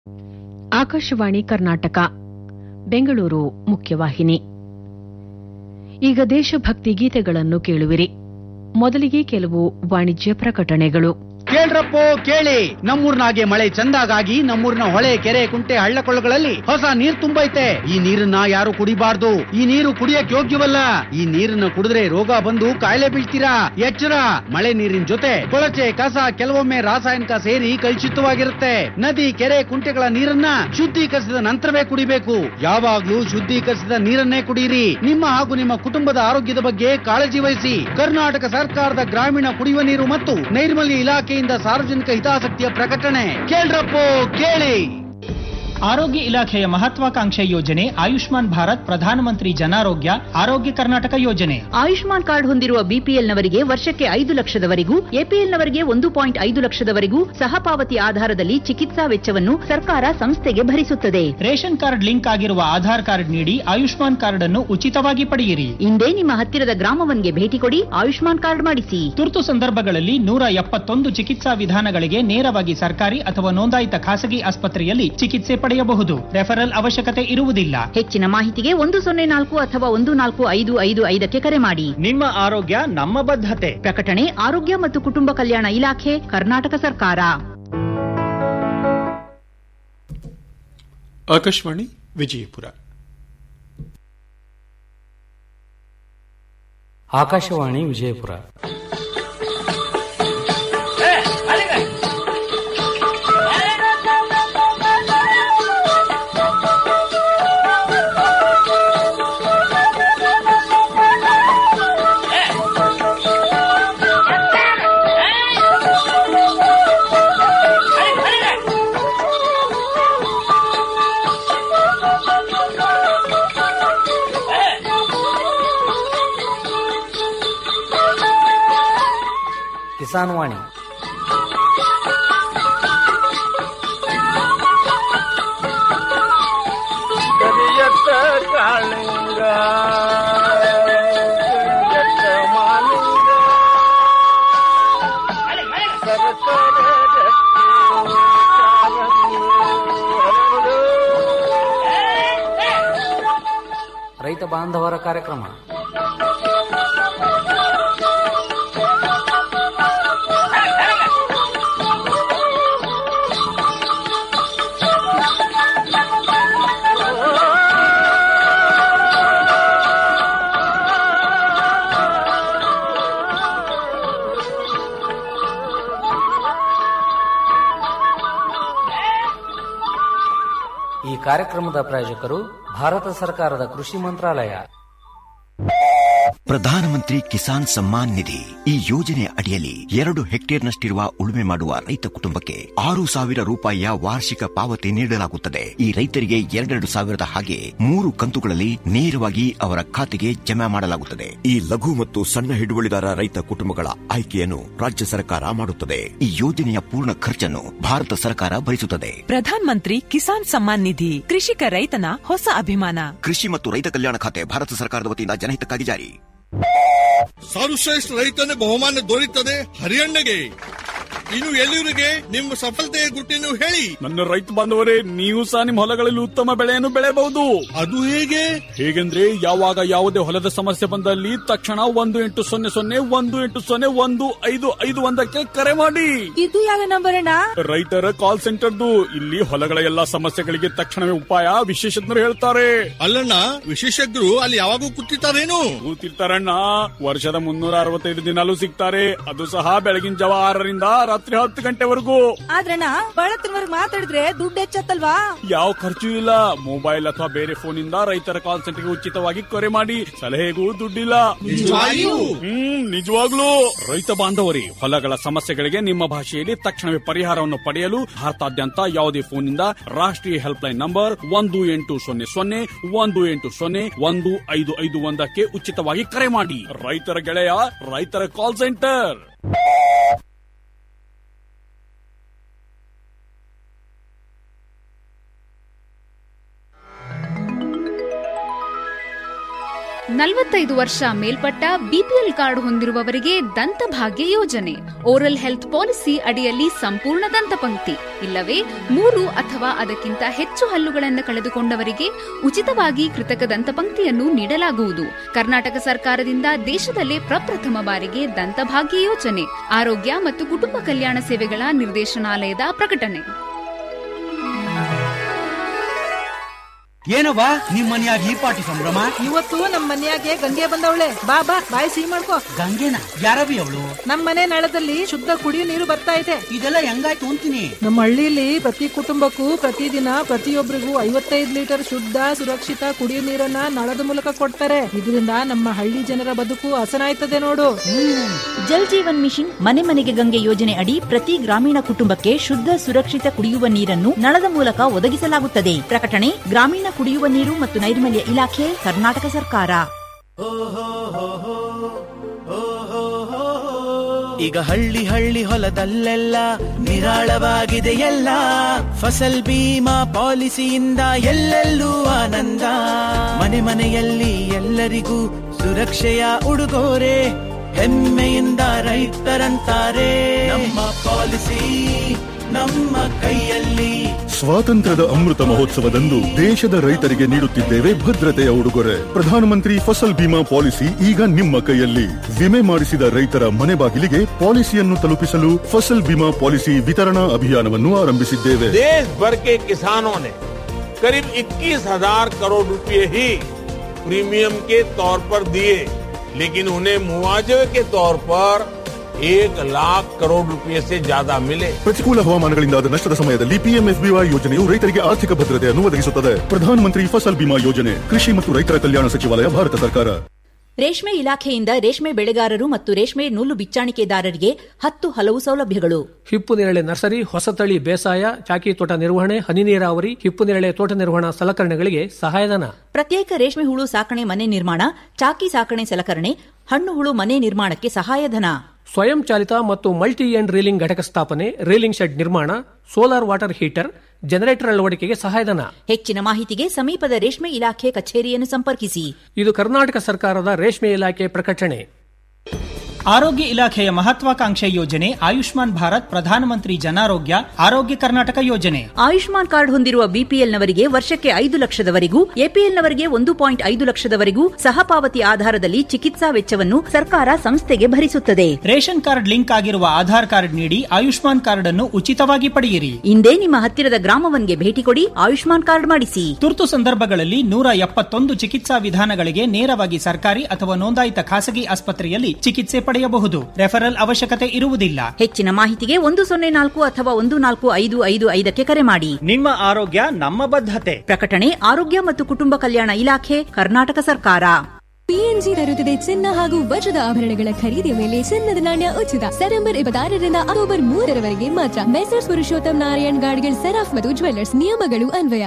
ಆಕಾಶವಾಣಿ ಕರ್ನಾಟಕ ಬೆಂಗಳೂರು ಮುಖ್ಯವಾಹಿನಿ ಈಗ ದೇಶಭಕ್ತಿ ಗೀತೆಗಳನ್ನು ಕೇಳುವಿರಿ ಮೊದಲಿಗೆ ಕೆಲವು ವಾಣಿಜ್ಯ ಪ್ರಕಟಣೆಗಳು ಕೇಳ್ರಪ್ಪೋ ಕೇಳಿ ನಮ್ಮೂರ್ನಾಗೆ ಮಳೆ ಚಂದಾಗಾಗಿ ನಮ್ಮೂರಿನ ಹೊಳೆ ಕೆರೆ ಕುಂಟೆ ಹಳ್ಳಕೊಳ್ಳಗಳಲ್ಲಿ ಹೊಸ ನೀರ್ ತುಂಬೈತೆ ಈ ನೀರನ್ನ ಯಾರು ಕುಡಿಬಾರ್ದು ಈ ನೀರು ಕುಡಿಯಕ್ ಯೋಗ್ಯವಲ್ಲ ಈ ನೀರನ್ನ ಕುಡಿದ್ರೆ ರೋಗ ಬಂದು ಕಾಯಿಲೆ ಬೀಳ್ತೀರಾ ಎಚ್ಚರ ಮಳೆ ನೀರಿನ ಜೊತೆ ಕೊಳಚೆ ಕಸ ಕೆಲವೊಮ್ಮೆ ರಾಸಾಯನಿಕ ಸೇರಿ ಕಲುಷಿತವಾಗಿರುತ್ತೆ ನದಿ ಕೆರೆ ಕುಂಟೆಗಳ ನೀರನ್ನ ಶುದ್ಧೀಕರಿಸಿದ ನಂತರವೇ ಕುಡಿಬೇಕು ಯಾವಾಗ್ಲೂ ಶುದ್ಧೀಕರಿಸಿದ ನೀರನ್ನೇ ಕುಡಿಯಿರಿ ನಿಮ್ಮ ಹಾಗೂ ನಿಮ್ಮ ಕುಟುಂಬದ ಆರೋಗ್ಯದ ಬಗ್ಗೆ ಕಾಳಜಿ ವಹಿಸಿ ಕರ್ನಾಟಕ ಸರ್ಕಾರದ ಗ್ರಾಮೀಣ ಕುಡಿಯುವ ನೀರು ಮತ್ತು ನೈರ್ಮಲ್ಯ ಇಲಾಖೆಯಿಂದ ಸಾರ್ವಜನಿಕ ಹಿತಾಸಕ್ತಿಯ ಪ್ರಕಟಣೆ ಕೇಳ್ರಪ್ಪೋ ಕೇಳಿ ಆರೋಗ್ಯ ಇಲಾಖೆಯ ಮಹತ್ವಾಕಾಂಕ್ಷೆ ಯೋಜನೆ ಆಯುಷ್ಮಾನ್ ಭಾರತ್ ಪ್ರಧಾನಮಂತ್ರಿ ಜನಾರೋಗ್ಯ ಆರೋಗ್ಯ ಕರ್ನಾಟಕ ಯೋಜನೆ ಆಯುಷ್ಮಾನ್ ಕಾರ್ಡ್ ಹೊಂದಿರುವ ಬಿಪಿಎಲ್ನವರಿಗೆ ವರ್ಷಕ್ಕೆ ಐದು ಲಕ್ಷದವರೆಗೂ ಎಪಿಎಲ್ನವರಿಗೆ ಒಂದು ಪಾಯಿಂಟ್ ಐದು ಲಕ್ಷದವರೆಗೂ ಸಹಪಾವತಿ ಆಧಾರದಲ್ಲಿ ಚಿಕಿತ್ಸಾ ವೆಚ್ಚವನ್ನು ಸರ್ಕಾರ ಸಂಸ್ಥೆಗೆ ಭರಿಸುತ್ತದೆ ರೇಷನ್ ಕಾರ್ಡ್ ಲಿಂಕ್ ಆಗಿರುವ ಆಧಾರ್ ಕಾರ್ಡ್ ನೀಡಿ ಆಯುಷ್ಮಾನ್ ಕಾರ್ಡ್ ಅನ್ನು ಉಚಿತವಾಗಿ ಪಡೆಯಿರಿ ಇಂದೇ ನಿಮ್ಮ ಹತ್ತಿರದ ಗ್ರಾಮವನ್ಗೆ ಭೇಟಿ ಕೊಡಿ ಆಯುಷ್ಮಾನ್ ಕಾರ್ಡ್ ಮಾಡಿಸಿ ತುರ್ತು ಸಂದರ್ಭಗಳಲ್ಲಿ ನೂರ ಎಪ್ಪತ್ತೊಂದು ಚಿಕಿತ್ಸಾ ವಿಧಾನಗಳಿಗೆ ನೇರವಾಗಿ ಸರ್ಕಾರಿ ಅಥವಾ ನೋಂದಾಯಿತ ಖಾಸಗಿ ಆಸ್ಪತ್ರೆಯಲ್ಲಿ ಚಿಕಿತ್ಸೆ ಪಡೆಯಬಹುದು ರೆಫರಲ್ ಅವಶ್ಯಕತೆ ಇರುವುದಿಲ್ಲ ಹೆಚ್ಚಿನ ಮಾಹಿತಿಗೆ ಒಂದು ಸೊನ್ನೆ ನಾಲ್ಕು ಅಥವಾ ಒಂದು ನಾಲ್ಕು ಐದು ಐದು ಐದಕ್ಕೆ ಕರೆ ಮಾಡಿ ನಿಮ್ಮ ಆರೋಗ್ಯ ನಮ್ಮ ಬದ್ಧತೆ ಪ್ರಕಟಣೆ ಆರೋಗ್ಯ ಮತ್ತು ಕುಟುಂಬ ಕಲ್ಯಾಣ ಇಲಾಖೆ ಕರ್ನಾಟಕ ಸರ್ಕಾರ ಆಕಾಶವಾಣಿ ವಿಜಯಪುರ ಆಕಾಶವಾಣಿ ವಿಜಯಪುರ ಕಿಸಾನ್ ವಾಣಿ ಕರಿಯತ್ತ ಕಾಳಿಂಗ ಕರಿಯತ್ತ ಮಾಲಿಂಗ ಸರಸರ ರಟ್ಟಿ ಕಾಲಂಗಿ ಹರಡು. ರೈತ ಬಾಂಧವರ ಕಾರ್ಯಕ್ರಮ ಈ ಕಾರ್ಯಕ್ರಮದ ಪ್ರಾಯೋಜಕರು ಭಾರತ ಸರ್ಕಾರದ ಕೃಷಿ ಮಂತ್ರಾಲಯ ಪ್ರಧಾನಮಂತ್ರಿ ಕಿಸಾನ್ ಸಮ್ಮಾನ್ ನಿಧಿ ಈ ಯೋಜನೆ ಅಡಿಯಲ್ಲಿ ಎರಡು ಹೆಕ್ಟೇರ್ನಷ್ಟಿರುವ ಉಳುಮೆ ಮಾಡುವ ರೈತ ಕುಟುಂಬಕ್ಕೆ ಆರು ಸಾವಿರ ರೂಪಾಯಿಯ ವಾರ್ಷಿಕ ಪಾವತಿ ನೀಡಲಾಗುತ್ತದೆ ಈ ರೈತರಿಗೆ ಎರಡೆರಡು ಸಾವಿರದ ಹಾಗೆ ಮೂರು ಕಂತುಗಳಲ್ಲಿ ನೇರವಾಗಿ ಅವರ ಖಾತೆಗೆ ಜಮಾ ಮಾಡಲಾಗುತ್ತದೆ ಈ ಲಘು ಮತ್ತು ಸಣ್ಣ ಹಿಡುವಳಿದಾರ ರೈತ ಕುಟುಂಬಗಳ ಆಯ್ಕೆಯನ್ನು ರಾಜ್ಯ ಸರ್ಕಾರ ಮಾಡುತ್ತದೆ ಈ ಯೋಜನೆಯ ಪೂರ್ಣ ಖರ್ಚನ್ನು ಭಾರತ ಸರ್ಕಾರ ಭರಿಸುತ್ತದೆ ಪ್ರಧಾನ್ ಮಂತ್ರಿ ಕಿಸಾನ್ ಸಮ್ಮಾನ್ ನಿಧಿ ಕೃಷಿಕ ರೈತನ ಹೊಸ ಅಭಿಮಾನ ಕೃಷಿ ಮತ್ತು ರೈತ ಕಲ್ಯಾಣ ಖಾತೆ ಭಾರತ ಸರ್ಕಾರದ ವತಿಯಿಂದ ಜನಹಿತಕ್ಕಾಗಿ ಜಾರಿ ಸರ್ವಶ್ರೇಷ್ಠ ರೈತನ ಬಹುಮಾನ ದೊರೆಯುತ್ತದೆ ಹರಿಯಣ್ಣಗೆ ಇನ್ನು ಎಲ್ಲಿವರಿಗೆ ನಿಮ್ಮ ಸಫಲತೆಯ ಗುಟ್ಟಿನ ಹೇಳಿ ನನ್ನ ರೈತ ಬಾಂಧವರೇ ನೀವು ಸಹ ನಿಮ್ಮ ಹೊಲಗಳಲ್ಲಿ ಉತ್ತಮ ಬೆಳೆಯನ್ನು ಬೆಳೆಯಬಹುದು ಅದು ಹೇಗೆ ಹೇಗೆಂದ್ರೆ ಯಾವಾಗ ಯಾವುದೇ ಹೊಲದ ಸಮಸ್ಯೆ ಬಂದಲ್ಲಿ ತಕ್ಷಣ ಒಂದು ಎಂಟು ಸೊನ್ನೆ ಸೊನ್ನೆ ಒಂದು ಎಂಟು ಸೊನ್ನೆ ಒಂದು ಐದು ಐದು ಒಂದಕ್ಕೆ ಕರೆ ಮಾಡಿ ಇದು ಯಾವ ನಂಬರ್ ಅಣ್ಣ ರೈತರ ಕಾಲ್ ಸೆಂಟರ್ದು ಇಲ್ಲಿ ಹೊಲಗಳ ಎಲ್ಲಾ ಸಮಸ್ಯೆಗಳಿಗೆ ತಕ್ಷಣವೇ ಉಪಾಯ ವಿಶೇಷಜ್ಞರು ಹೇಳ್ತಾರೆ ಅಲ್ಲಣ್ಣ ವಿಶೇಷಜ್ಞರು ಅಲ್ಲಿ ಯಾವಾಗೂ ಕೂತಿರ್ತಾರೇನು ಕೂತಿರ್ತಾರಣ್ಣ ವರ್ಷದ ಮುನ್ನೂರ ಅರವತ್ತೈದು ದಿನಾಲೂ ಸಿಗ್ತಾರೆ ಅದು ಸಹ ಬೆಳಗಿನ ಜಾವ ಆರರಿಂದ ರಾತ್ರಿ ಹತ್ತು ಗಂಟೆವರೆಗೂ ಆದ್ರಣ್ಣ ಬಳತ್ತಿನವರೆಗೆ ಮಾತಾಡಿದ್ರೆ ದುಡ್ಡು ಹೆಚ್ಚತ್ತಲ್ವಾ ಯಾವ ಖರ್ಚು ಇಲ್ಲ ಮೊಬೈಲ್ ಅಥವಾ ಬೇರೆ ಫೋನ್ ಇಂದ ರೈತರ ಕಾಲ್ ಸೆಂಟರ್ಗೆ ಉಚಿತವಾಗಿ ಕರೆ ಮಾಡಿ ಸಲಹೆಗೂ ದುಡ್ಡಿಲ್ಲ ನಿಜವಾಗಿಯೂ? ಹ್ಮ್ ನಿಜವಾಗ್ಲೂ ರೈತ ಬಾಂಧವರೇ ಹೊಲಗಳ ಸಮಸ್ಯೆಗಳಿಗೆ ನಿಮ್ಮ ಭಾಷೆಯಲ್ಲಿ ತಕ್ಷಣವೇ ಪರಿಹಾರವನ್ನು ಪಡೆಯಲು ಭಾರತಾದ್ಯಂತ ಯಾವುದೇ ಫೋನ್ ನಿಂದ ರಾಷ್ಟ್ರೀಯ ಹೆಲ್ಪ್ ಲೈನ್ ನಂಬರ್ ಒಂದು ಎಂಟು ಸೊನ್ನೆ ಸೊನ್ನೆ ಒಂದು ಎಂಟು ಸೊನ್ನೆ ಒಂದು ಐದು ಐದು ಒಂದಕ್ಕೆ ಉಚಿತವಾಗಿ ಕರೆ ಮಾಡಿ ರೈತರ ಗೆಳೆಯ ರೈತರ ಕಾಲ್ ಸೆಂಟರ್ ನಲವತ್ತೈದು ವರ್ಷ ಮೇಲ್ಪಟ್ಟ ಬಿಪಿಎಲ್ ಕಾರ್ಡ್ ಹೊಂದಿರುವವರಿಗೆ ದಂತಭಾಗ್ಯ ಯೋಜನೆ ಓರಲ್ ಹೆಲ್ತ್ ಪಾಲಿಸಿ ಅಡಿಯಲ್ಲಿ ಸಂಪೂರ್ಣ ದಂತಪಂಕ್ತಿ ಇಲ್ಲವೇ ಮೂರು ಅಥವಾ ಅದಕ್ಕಿಂತ ಹೆಚ್ಚು ಹಲ್ಲುಗಳನ್ನು ಕಳೆದುಕೊಂಡವರಿಗೆ ಉಚಿತವಾಗಿ ಕೃತಕ ದಂತಪಂಕ್ತಿಯನ್ನು ನೀಡಲಾಗುವುದು ಕರ್ನಾಟಕ ಸರ್ಕಾರದಿಂದ ದೇಶದಲ್ಲೇ ಪ್ರಪ್ರಥಮ ಬಾರಿಗೆ ದಂತಭಾಗ್ಯ ಯೋಜನೆ ಆರೋಗ್ಯ ಮತ್ತು ಕುಟುಂಬ ಕಲ್ಯಾಣ ಸೇವೆಗಳ ನಿರ್ದೇಶನಾಲಯದ ಪ್ರಕಟಣೆ ಏನವ್ವ ನಿಮ್ ಮನ್ಯಾಗ ಈ ಪಾಟಿ ಸಂಭ್ರಮ ಇವತ್ತು ನಮ್ ಮನ್ಯಾಗೆ ಗಂಗೆ ಬಂದವಳೆ ಬಾ ಬಾ ಬಾಯಿ ಸಿಹಿ ಮಾಡ್ಕೋ ಗಂಗೆನ ಯಾರವಿ ಅವಳು ನಮ್ ಮನೆ ನಳದಲ್ಲಿ ಶುದ್ಧ ಕುಡಿಯೋ ನೀರು ಬರ್ತಾ ಇದೆ ಇದೆಲ್ಲ ಹೆಂಗಾಯ್ತು ಅಂತೀನಿ ನಮ್ಮ ಹಳ್ಳಿಲಿ ಪ್ರತಿ ಕುಟುಂಬಕ್ಕೂ ಪ್ರತಿದಿನ ಪ್ರತಿಯೊಬ್ಬರಿಗೂ ಐವತ್ತೈದು ಲೀಟರ್ ಶುದ್ಧ ಸುರಕ್ಷಿತ ಕುಡಿಯೋ ನೀರನ್ನ ನಳದ ಮೂಲಕ ಕೊಡ್ತಾರೆ ಇದರಿಂದ ನಮ್ಮ ಹಳ್ಳಿ ಜನರ ಬದುಕು ಹಸನಾಯ್ತದೆ ನೋಡು ಜಲ್ ಜೀವನ್ ಮಿಷನ್ ಮನೆ ಮನೆಗೆ ಗಂಗೆ ಯೋಜನೆ ಅಡಿ ಪ್ರತಿ ಗ್ರಾಮೀಣ ಕುಟುಂಬಕ್ಕೆ ಶುದ್ಧ ಸುರಕ್ಷಿತ ಕುಡಿಯುವ ನೀರನ್ನು ನಳದ ಮೂಲಕ ಒದಗಿಸಲಾಗುತ್ತದೆ ಪ್ರಕಟಣೆ ಗ್ರಾಮೀಣ ಕುಡಿಯುವ ನೀರು ಮತ್ತು ನೈರ್ಮಲ್ಯ ಇಲಾಖೆ ಕರ್ನಾಟಕ ಸರ್ಕಾರ ಈಗ ಹಳ್ಳಿ ಹಳ್ಳಿ ಹೊಲದಲ್ಲೆಲ್ಲ ನಿರಾಳವಾಗಿದೆ ಎಲ್ಲ ಫಸಲ್ ಬೀಮಾ ಪಾಲಿಸಿಯಿಂದ ಎಲ್ಲೆಲ್ಲೂ ಆನಂದ ಮನೆ ಮನೆಯಲ್ಲಿ ಎಲ್ಲರಿಗೂ ಸುರಕ್ಷೆಯ ಉಡುಗೊರೆ ಹೆಮ್ಮೆಯಿಂದ ರೈತರಂತಾರೆ ನಮ್ಮ ಪಾಲಿಸಿ ನಮ್ಮ ಕೈಯಲ್ಲಿ ಸ್ವಾತಂತ್ರ್ಯದ ಅಮೃತ ಮಹೋತ್ಸವದಂದು ದೇಶದ ರೈತರಿಗೆ ನೀಡುತ್ತಿದ್ದೇವೆ ಭದ್ರತೆಯ ಉಡುಗೊರೆ ಪ್ರಧಾನಮಂತ್ರಿ ಫಸಲ್ ಬಿಮಾ ಪಾಲಿಸಿ ಈಗ ನಿಮ್ಮ ಕೈಯಲ್ಲಿ ವಿಮೆ ಮಾಡಿಸಿದ ರೈತರ ಮನೆ ಬಾಗಿಲಿಗೆ ಪಾಲಿಸಿಯನ್ನು ತಲುಪಿಸಲು ಫಸಲ್ ಬಿಮಾ ಪಾಲಿಸಿ ವಿತರಣಾ ಅಭಿಯಾನವನ್ನು ಆರಂಭಿಸಿದ್ದೇವೆ देश भर के किसानों ने करीब 21,000 करोड़ रुपए ही प्रीमियम के तौर पर दिए लेकिन उन्हें मुआवजे के तौर पर एक लाख करोड़ रुपए से ज्यादा मिले ಪ್ರತಿಕೂಲ ಹವಾಮಾನಗಳಿಂದಾದ ನಷ್ಟದ ಸಮಯದಲ್ಲಿ ಪಿಎಂಎಫ್ಬಿವೈ ಯೋಜನೆಯು ರೈತರಿಗೆ ಆರ್ಥಿಕ ಭದ್ರತೆಯನ್ನು ಒದಗಿಸುತ್ತದೆ ಪ್ರಧಾನಮಂತ್ರಿ ಫಸಲ್ ಬಿಮಾ ಯೋಜನೆ ಕೃಷಿ ಮತ್ತು ರೈತರ ಕಲ್ಯಾಣ ಸಚಿವಾಲಯ ಭಾರತ ಸರ್ಕಾರ ರೇಷ್ಮೆ ಇಲಾಖೆಯಿಂದ ರೇಷ್ಮೆ ಬೆಳೆಗಾರರು ಮತ್ತು ರೇಷ್ಮೆ ನೂಲು ಬಿಚ್ಚಾಣಿಕೆದಾರರಿಗೆ ಹತ್ತು ಹಲವು ಸೌಲಭ್ಯಗಳು ಹಿಪ್ಪು ನೇರಳೆ ನರ್ಸರಿ ಹೊಸತಳಿ ಬೇಸಾಯ ಚಾಕಿ ತೋಟ ನಿರ್ವಹಣೆ ಹನಿ ನೀರಾವರಿ ಹಿಪ್ಪು ನೇರಳೆ ತೋಟ ನಿರ್ವಹಣಾ ಸಲಕರಣೆಗಳಿಗೆ ಸಹಾಯಧನ ಪ್ರತ್ಯೇಕ ರೇಷ್ಮೆ ಹುಳು ಸಾಕಣೆ ಮನೆ ನಿರ್ಮಾಣ ಚಾಕಿ ಸಾಕಣೆ ಸಲಕರಣೆ ಹಣ್ಣು ಹುಳು ಮನೆ ನಿರ್ಮಾಣಕ್ಕೆ ಸಹಾಯಧನ ಸ್ವಯಂ ಚಾಲಿತ ಮತ್ತು ಮಲ್ಟಿ ಎಂಡ್ ರೀಲಿಂಗ್ ಘಟಕ ಸ್ಥಾಪನೆ ರೀಲಿಂಗ್ ಶೆಡ್ ನಿರ್ಮಾಣ ಸೋಲಾರ್ ವಾಟರ್ ಹೀಟರ್ ಜನರೇಟರ್ ಅಳವಡಿಕೆಗೆ ಸಹಾಯಧನ ಹೆಚ್ಚಿನ ಮಾಹಿತಿಗೆ ಸಮೀಪದ ರೇಷ್ಮೆ ಇಲಾಖೆ ಕಚೇರಿಯನ್ನು ಸಂಪರ್ಕಿಸಿ ಇದು ಕರ್ನಾಟಕ ಸರ್ಕಾರದ ರೇಷ್ಮೆ ಇಲಾಖೆ ಪ್ರಕಟಣೆ ಆರೋಗ್ಯ ಇಲಾಖೆಯ ಮಹತ್ವಾಕಾಂಕ್ಷೆ ಯೋಜನೆ ಆಯುಷ್ಮಾನ್ ಭಾರತ್ ಪ್ರಧಾನಮಂತ್ರಿ ಜನಾರೋಗ್ಯ ಆರೋಗ್ಯ ಕರ್ನಾಟಕ ಯೋಜನೆ ಆಯುಷ್ಮಾನ್ ಕಾರ್ಡ್ ಹೊಂದಿರುವ ಬಿಪಿಎಲ್ನವರಿಗೆ ವರ್ಷಕ್ಕೆ ಐದು ಲಕ್ಷದವರೆಗೂ ಎಪಿಎಲ್ನವರಿಗೆ ಒಂದು ಪಾಯಿಂಟ್ ಐದು ಲಕ್ಷದವರೆಗೂ ಸಹಪಾವತಿ ಆಧಾರದಲ್ಲಿ ಚಿಕಿತ್ಸಾ ವೆಚ್ಚವನ್ನು ಸರ್ಕಾರ ಸಂಸ್ಥೆಗೆ ಭರಿಸುತ್ತದೆ ರೇಷನ್ ಕಾರ್ಡ್ ಲಿಂಕ್ ಆಗಿರುವ ಆಧಾರ್ ಕಾರ್ಡ್ ನೀಡಿ ಆಯುಷ್ಮಾನ್ ಕಾರ್ಡ್ ಅನ್ನು ಉಚಿತವಾಗಿ ಪಡೆಯಿರಿ ಇಂದೇ ನಿಮ್ಮ ಹತ್ತಿರದ ಗ್ರಾಮವನ್ಗೆ ಭೇಟಿ ಕೊಡಿ ಆಯುಷ್ಮಾನ್ ಕಾರ್ಡ್ ಮಾಡಿಸಿ ತುರ್ತು ಸಂದರ್ಭಗಳಲ್ಲಿ ನೂರ ಎಪ್ಪತ್ತೊಂದು ಚಿಕಿತ್ಸಾ ವಿಧಾನಗಳಿಗೆ ನೇರವಾಗಿ ಸರ್ಕಾರಿ ಅಥವಾ ನೋಂದಾಯಿತ ಖಾಸಗಿ ಆಸ್ಪತ್ರೆಯಲ್ಲಿ ಚಿಕಿತ್ಸೆ ಪಡೆಯಬಹುದು ರೆಫರಲ್ ಅವಶ್ಯಕತೆ ಇರುವುದಿಲ್ಲ ಹೆಚ್ಚಿನ ಮಾಹಿತಿಗೆ ಒಂದು ಸೊನ್ನೆ ನಾಲ್ಕು ಅಥವಾ ಒಂದು ನಾಲ್ಕು ಐದು ಐದು ಐದಕ್ಕೆ ಕರೆ ಮಾಡಿ ನಿಮ್ಮ ಆರೋಗ್ಯ ನಮ್ಮ ಬದ್ಧತೆ ಪ್ರಕಟಣೆ ಆರೋಗ್ಯ ಮತ್ತು ಕುಟುಂಬ ಕಲ್ಯಾಣ ಇಲಾಖೆ ಕರ್ನಾಟಕ ಸರ್ಕಾರ ಪಿಎನ್ಜಿ ತರುತ್ತದೆ ಚಿನ್ನ ಹಾಗೂ ವಜ್ರದ ಆಭರಣಗಳ ಖರೀದಿಯ ಮೇಲೆ ಚಿನ್ನದ ನಾಣ್ಯ ಉಚಿತ ಸೆಪ್ಟೆಂಬರ್ ಇಪ್ಪತ್ತಾರರಿಂದ ಅಕ್ಟೋಬರ್ ಮೂರರವರೆಗೆ ಮಾತ್ರ ಮೆಸರ್ಸ್ ಪುರುಷೋತ್ತಮ್ ನಾರಾಯಣ್ ಗಾಡ್ಗಿಲ್ ಸೆರಾಫ್ ಮತ್ತು ಜ್ಯುವೆಲ್ಲರ್ಸ್ ನಿಯಮಗಳು ಅನ್ವಯ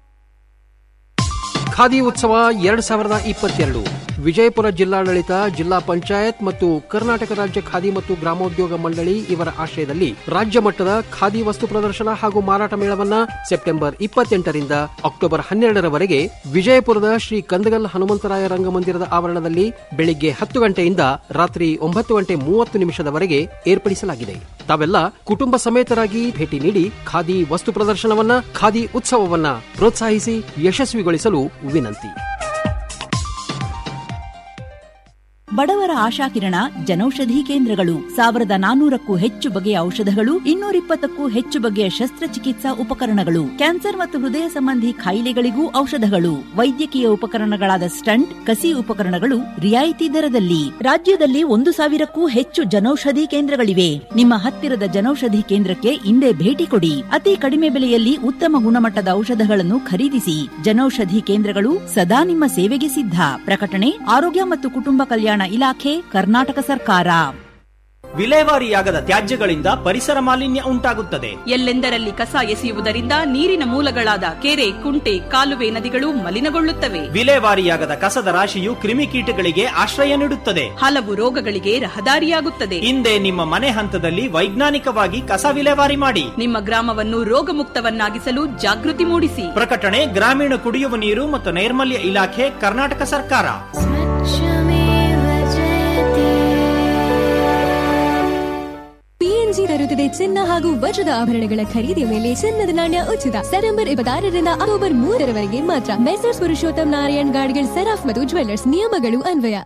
ಖಾದಿ ಉತ್ಸವ ಎರಡ್ ಸಾವಿರದ ಇಪ್ಪತ್ತೆರಡು ವಿಜಯಪುರ ಜಿಲ್ಲಾಡಳಿತ ಜಿಲ್ಲಾ ಪಂಚಾಯತ್ ಮತ್ತು ಕರ್ನಾಟಕ ರಾಜ್ಯ ಖಾದಿ ಮತ್ತು ಗ್ರಾಮೋದ್ಯೋಗ ಮಂಡಳಿ ಇವರ ಆಶ್ರಯದಲ್ಲಿ ರಾಜ್ಯ ಮಟ್ಟದ ಖಾದಿ ವಸ್ತು ಪ್ರದರ್ಶನ ಹಾಗೂ ಮಾರಾಟ ಮೇಳವನ್ನ ಸೆಪ್ಟೆಂಬರ್ ಇಪ್ಪತ್ತೆಂಟರಿಂದ ಅಕ್ಟೋಬರ್ ಹನ್ನೆರಡರವರೆಗೆ ವಿಜಯಪುರದ ಶ್ರೀ ಕಂದಗಲ್ ಹನುಮಂತರಾಯ ರಂಗಮಂದಿರದ ಆವರಣದಲ್ಲಿ ಬೆಳಿಗ್ಗೆ ಹತ್ತು ಗಂಟೆಯಿಂದ ರಾತ್ರಿ ಒಂಬತ್ತು ಗಂಟೆ ಮೂವತ್ತು ನಿಮಿಷದವರೆಗೆ ಏರ್ಪಡಿಸಲಾಗಿದೆ ತಾವೆಲ್ಲ ಕುಟುಂಬ ಸಮೇತರಾಗಿ ಭೇಟಿ ನೀಡಿ ಖಾದಿ ವಸ್ತು ಪ್ರದರ್ಶನವನ್ನ ಖಾದಿ ಉತ್ಸವವನ್ನ ಪ್ರೋತ್ಸಾಹಿಸಿ ಯಶಸ್ವಿಗೊಳಿಸಲು ವಿನಂತಿ ಬಡವರ ಆಶಾಕಿರಣ ಜನೌಷಧಿ ಕೇಂದ್ರಗಳು ಸಾವಿರದ ನಾನೂರಕ್ಕೂ ಹೆಚ್ಚು ಬಗೆಯ ಔಷಧಗಳು ಇನ್ನೂರಿಪ್ಪತ್ತಕ್ಕೂ ಹೆಚ್ಚು ಬಗೆಯ ಶಸ್ತ್ರಚಿಕಿತ್ಸಾ ಉಪಕರಣಗಳು ಕ್ಯಾನ್ಸರ್ ಮತ್ತು ಹೃದಯ ಸಂಬಂಧಿ ಕಾಯಿಲೆಗಳಿಗೂ ಔಷಧಗಳು ವೈದ್ಯಕೀಯ ಉಪಕರಣಗಳಾದ ಸ್ಟಂಟ್ ಕಸಿ ಉಪಕರಣಗಳು ರಿಯಾಯಿತಿ ದರದಲ್ಲಿ ರಾಜ್ಯದಲ್ಲಿ ಒಂದು ಸಾವಿರಕ್ಕೂ ಹೆಚ್ಚು ಜನೌಷಧಿ ಕೇಂದ್ರಗಳಿವೆ ನಿಮ್ಮ ಹತ್ತಿರದ ಜನೌಷಧಿ ಕೇಂದ್ರಕ್ಕೆ ಇಂದೇ ಭೇಟಿ ಕೊಡಿ ಅತಿ ಕಡಿಮೆ ಬೆಲೆಯಲ್ಲಿ ಉತ್ತಮ ಗುಣಮಟ್ಟದ ಔಷಧಗಳನ್ನು ಖರೀದಿಸಿ ಜನೌಷಧಿ ಕೇಂದ್ರಗಳು ಸದಾ ನಿಮ್ಮ ಸೇವೆಗೆ ಸಿದ್ಧ ಪ್ರಕಟಣೆ ಆರೋಗ್ಯ ಮತ್ತು ಕುಟುಂಬ ಕಲ್ಯಾಣ ಇಲಾಖೆ ಕರ್ನಾಟಕ ಸರ್ಕಾರ ವಿಲೇವಾರಿಯಾಗದ ತ್ಯಾಜ್ಯಗಳಿಂದ ಪರಿಸರ ಮಾಲಿನ್ಯ ಉಂಟಾಗುತ್ತದೆ ಎಲ್ಲೆಂದರಲ್ಲಿ ಕಸ ಎಸೆಯುವುದರಿಂದ ನೀರಿನ ಮೂಲಗಳಾದ ಕೆರೆ ಕುಂಟೆ ಕಾಲುವೆ ನದಿಗಳು ಮಲಿನಗೊಳ್ಳುತ್ತವೆ ವಿಲೇವಾರಿಯಾಗದ ಕಸದ ರಾಶಿಯು ಕ್ರಿಮಿಕೀಟಗಳಿಗೆ ಆಶ್ರಯ ನೀಡುತ್ತದೆ ಹಲವು ರೋಗಗಳಿಗೆ ರಹದಾರಿಯಾಗುತ್ತದೆ ಹಿಂದೆ ನಿಮ್ಮ ಮನೆ ಹಂತದಲ್ಲಿ ವೈಜ್ಞಾನಿಕವಾಗಿ ಕಸ ವಿಲೇವಾರಿ ಮಾಡಿ ನಿಮ್ಮ ಗ್ರಾಮವನ್ನು ರೋಗಮುಕ್ತವನ್ನಾಗಿಸಲು ಜಾಗೃತಿ ಮೂಡಿಸಿ ಪ್ರಕಟಣೆ ಗ್ರಾಮೀಣ ಕುಡಿಯುವ ನೀರು ಮತ್ತು ನೈರ್ಮಲ್ಯ ಇಲಾಖೆ ಕರ್ನಾಟಕ ಸರ್ಕಾರ ಎಲ್ಐಸಿ ತರುತ್ತದೆ ಚಿನ್ನ ಹಾಗೂ ವಜ್ರದ ಆಭರಣಗಳ ಖರೀದಿಯ ಮೇಲೆ ಚಿನ್ನದ ನಾಣ್ಯ ಉಚಿತ ಸೆಪ್ಟೆಂಬರ್ ಇಪ್ಪತ್ತಾರರಿಂದ ಅಕ್ಟೋಬರ್ ಮೂರರವರೆಗೆ ಮಾತ್ರ ಮೆಸರ್ಸ್ ಪುರುಷೋತ್ತಮ್ ನಾರಾಯಣ್ ಗಾಡ್ಗಿಲ್ ಸೆರಾಫ್ ಮತ್ತು ಜ್ವೆಲ್ಲರ್ಸ್ ನಿಯಮಗಳು ಅನ್ವಯ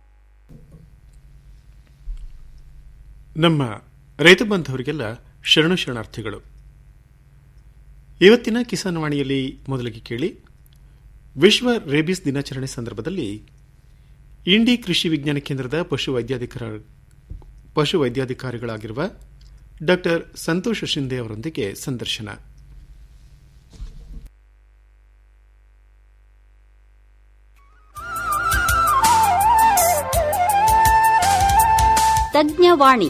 ನಮ್ಮ ರೈತ ಬಾಂಧವರಿಗೆಲ್ಲ ಶರಣು ಶರಣಾರ್ಥಿಗಳು ಇವತ್ತಿನ ಕಿಸಾನ್ ವಾಣಿಯಲ್ಲಿ ಮೊದಲಿಗೆ ಕೇಳಿ ವಿಶ್ವ ರೇಬಿಸ್ ದಿನಾಚರಣೆ ಸಂದರ್ಭದಲ್ಲಿ ಇಂಡಿ ಕೃಷಿ ವಿಜ್ಞಾನ ಕೇಂದ್ರದ ಪಶು ವೈದ್ಯಾಧಿಕಾರ ಪಶು ವೈದ್ಯಾಧಿಕಾರಿಗಳಾಗಿರುವ ಡಾಕ್ಟರ್ ಸಂತೋಷ್ ಶಿಂದೆ ಅವರೊಂದಿಗೆ ಸಂದರ್ಶನ ತಜ್ಞವಾಣಿ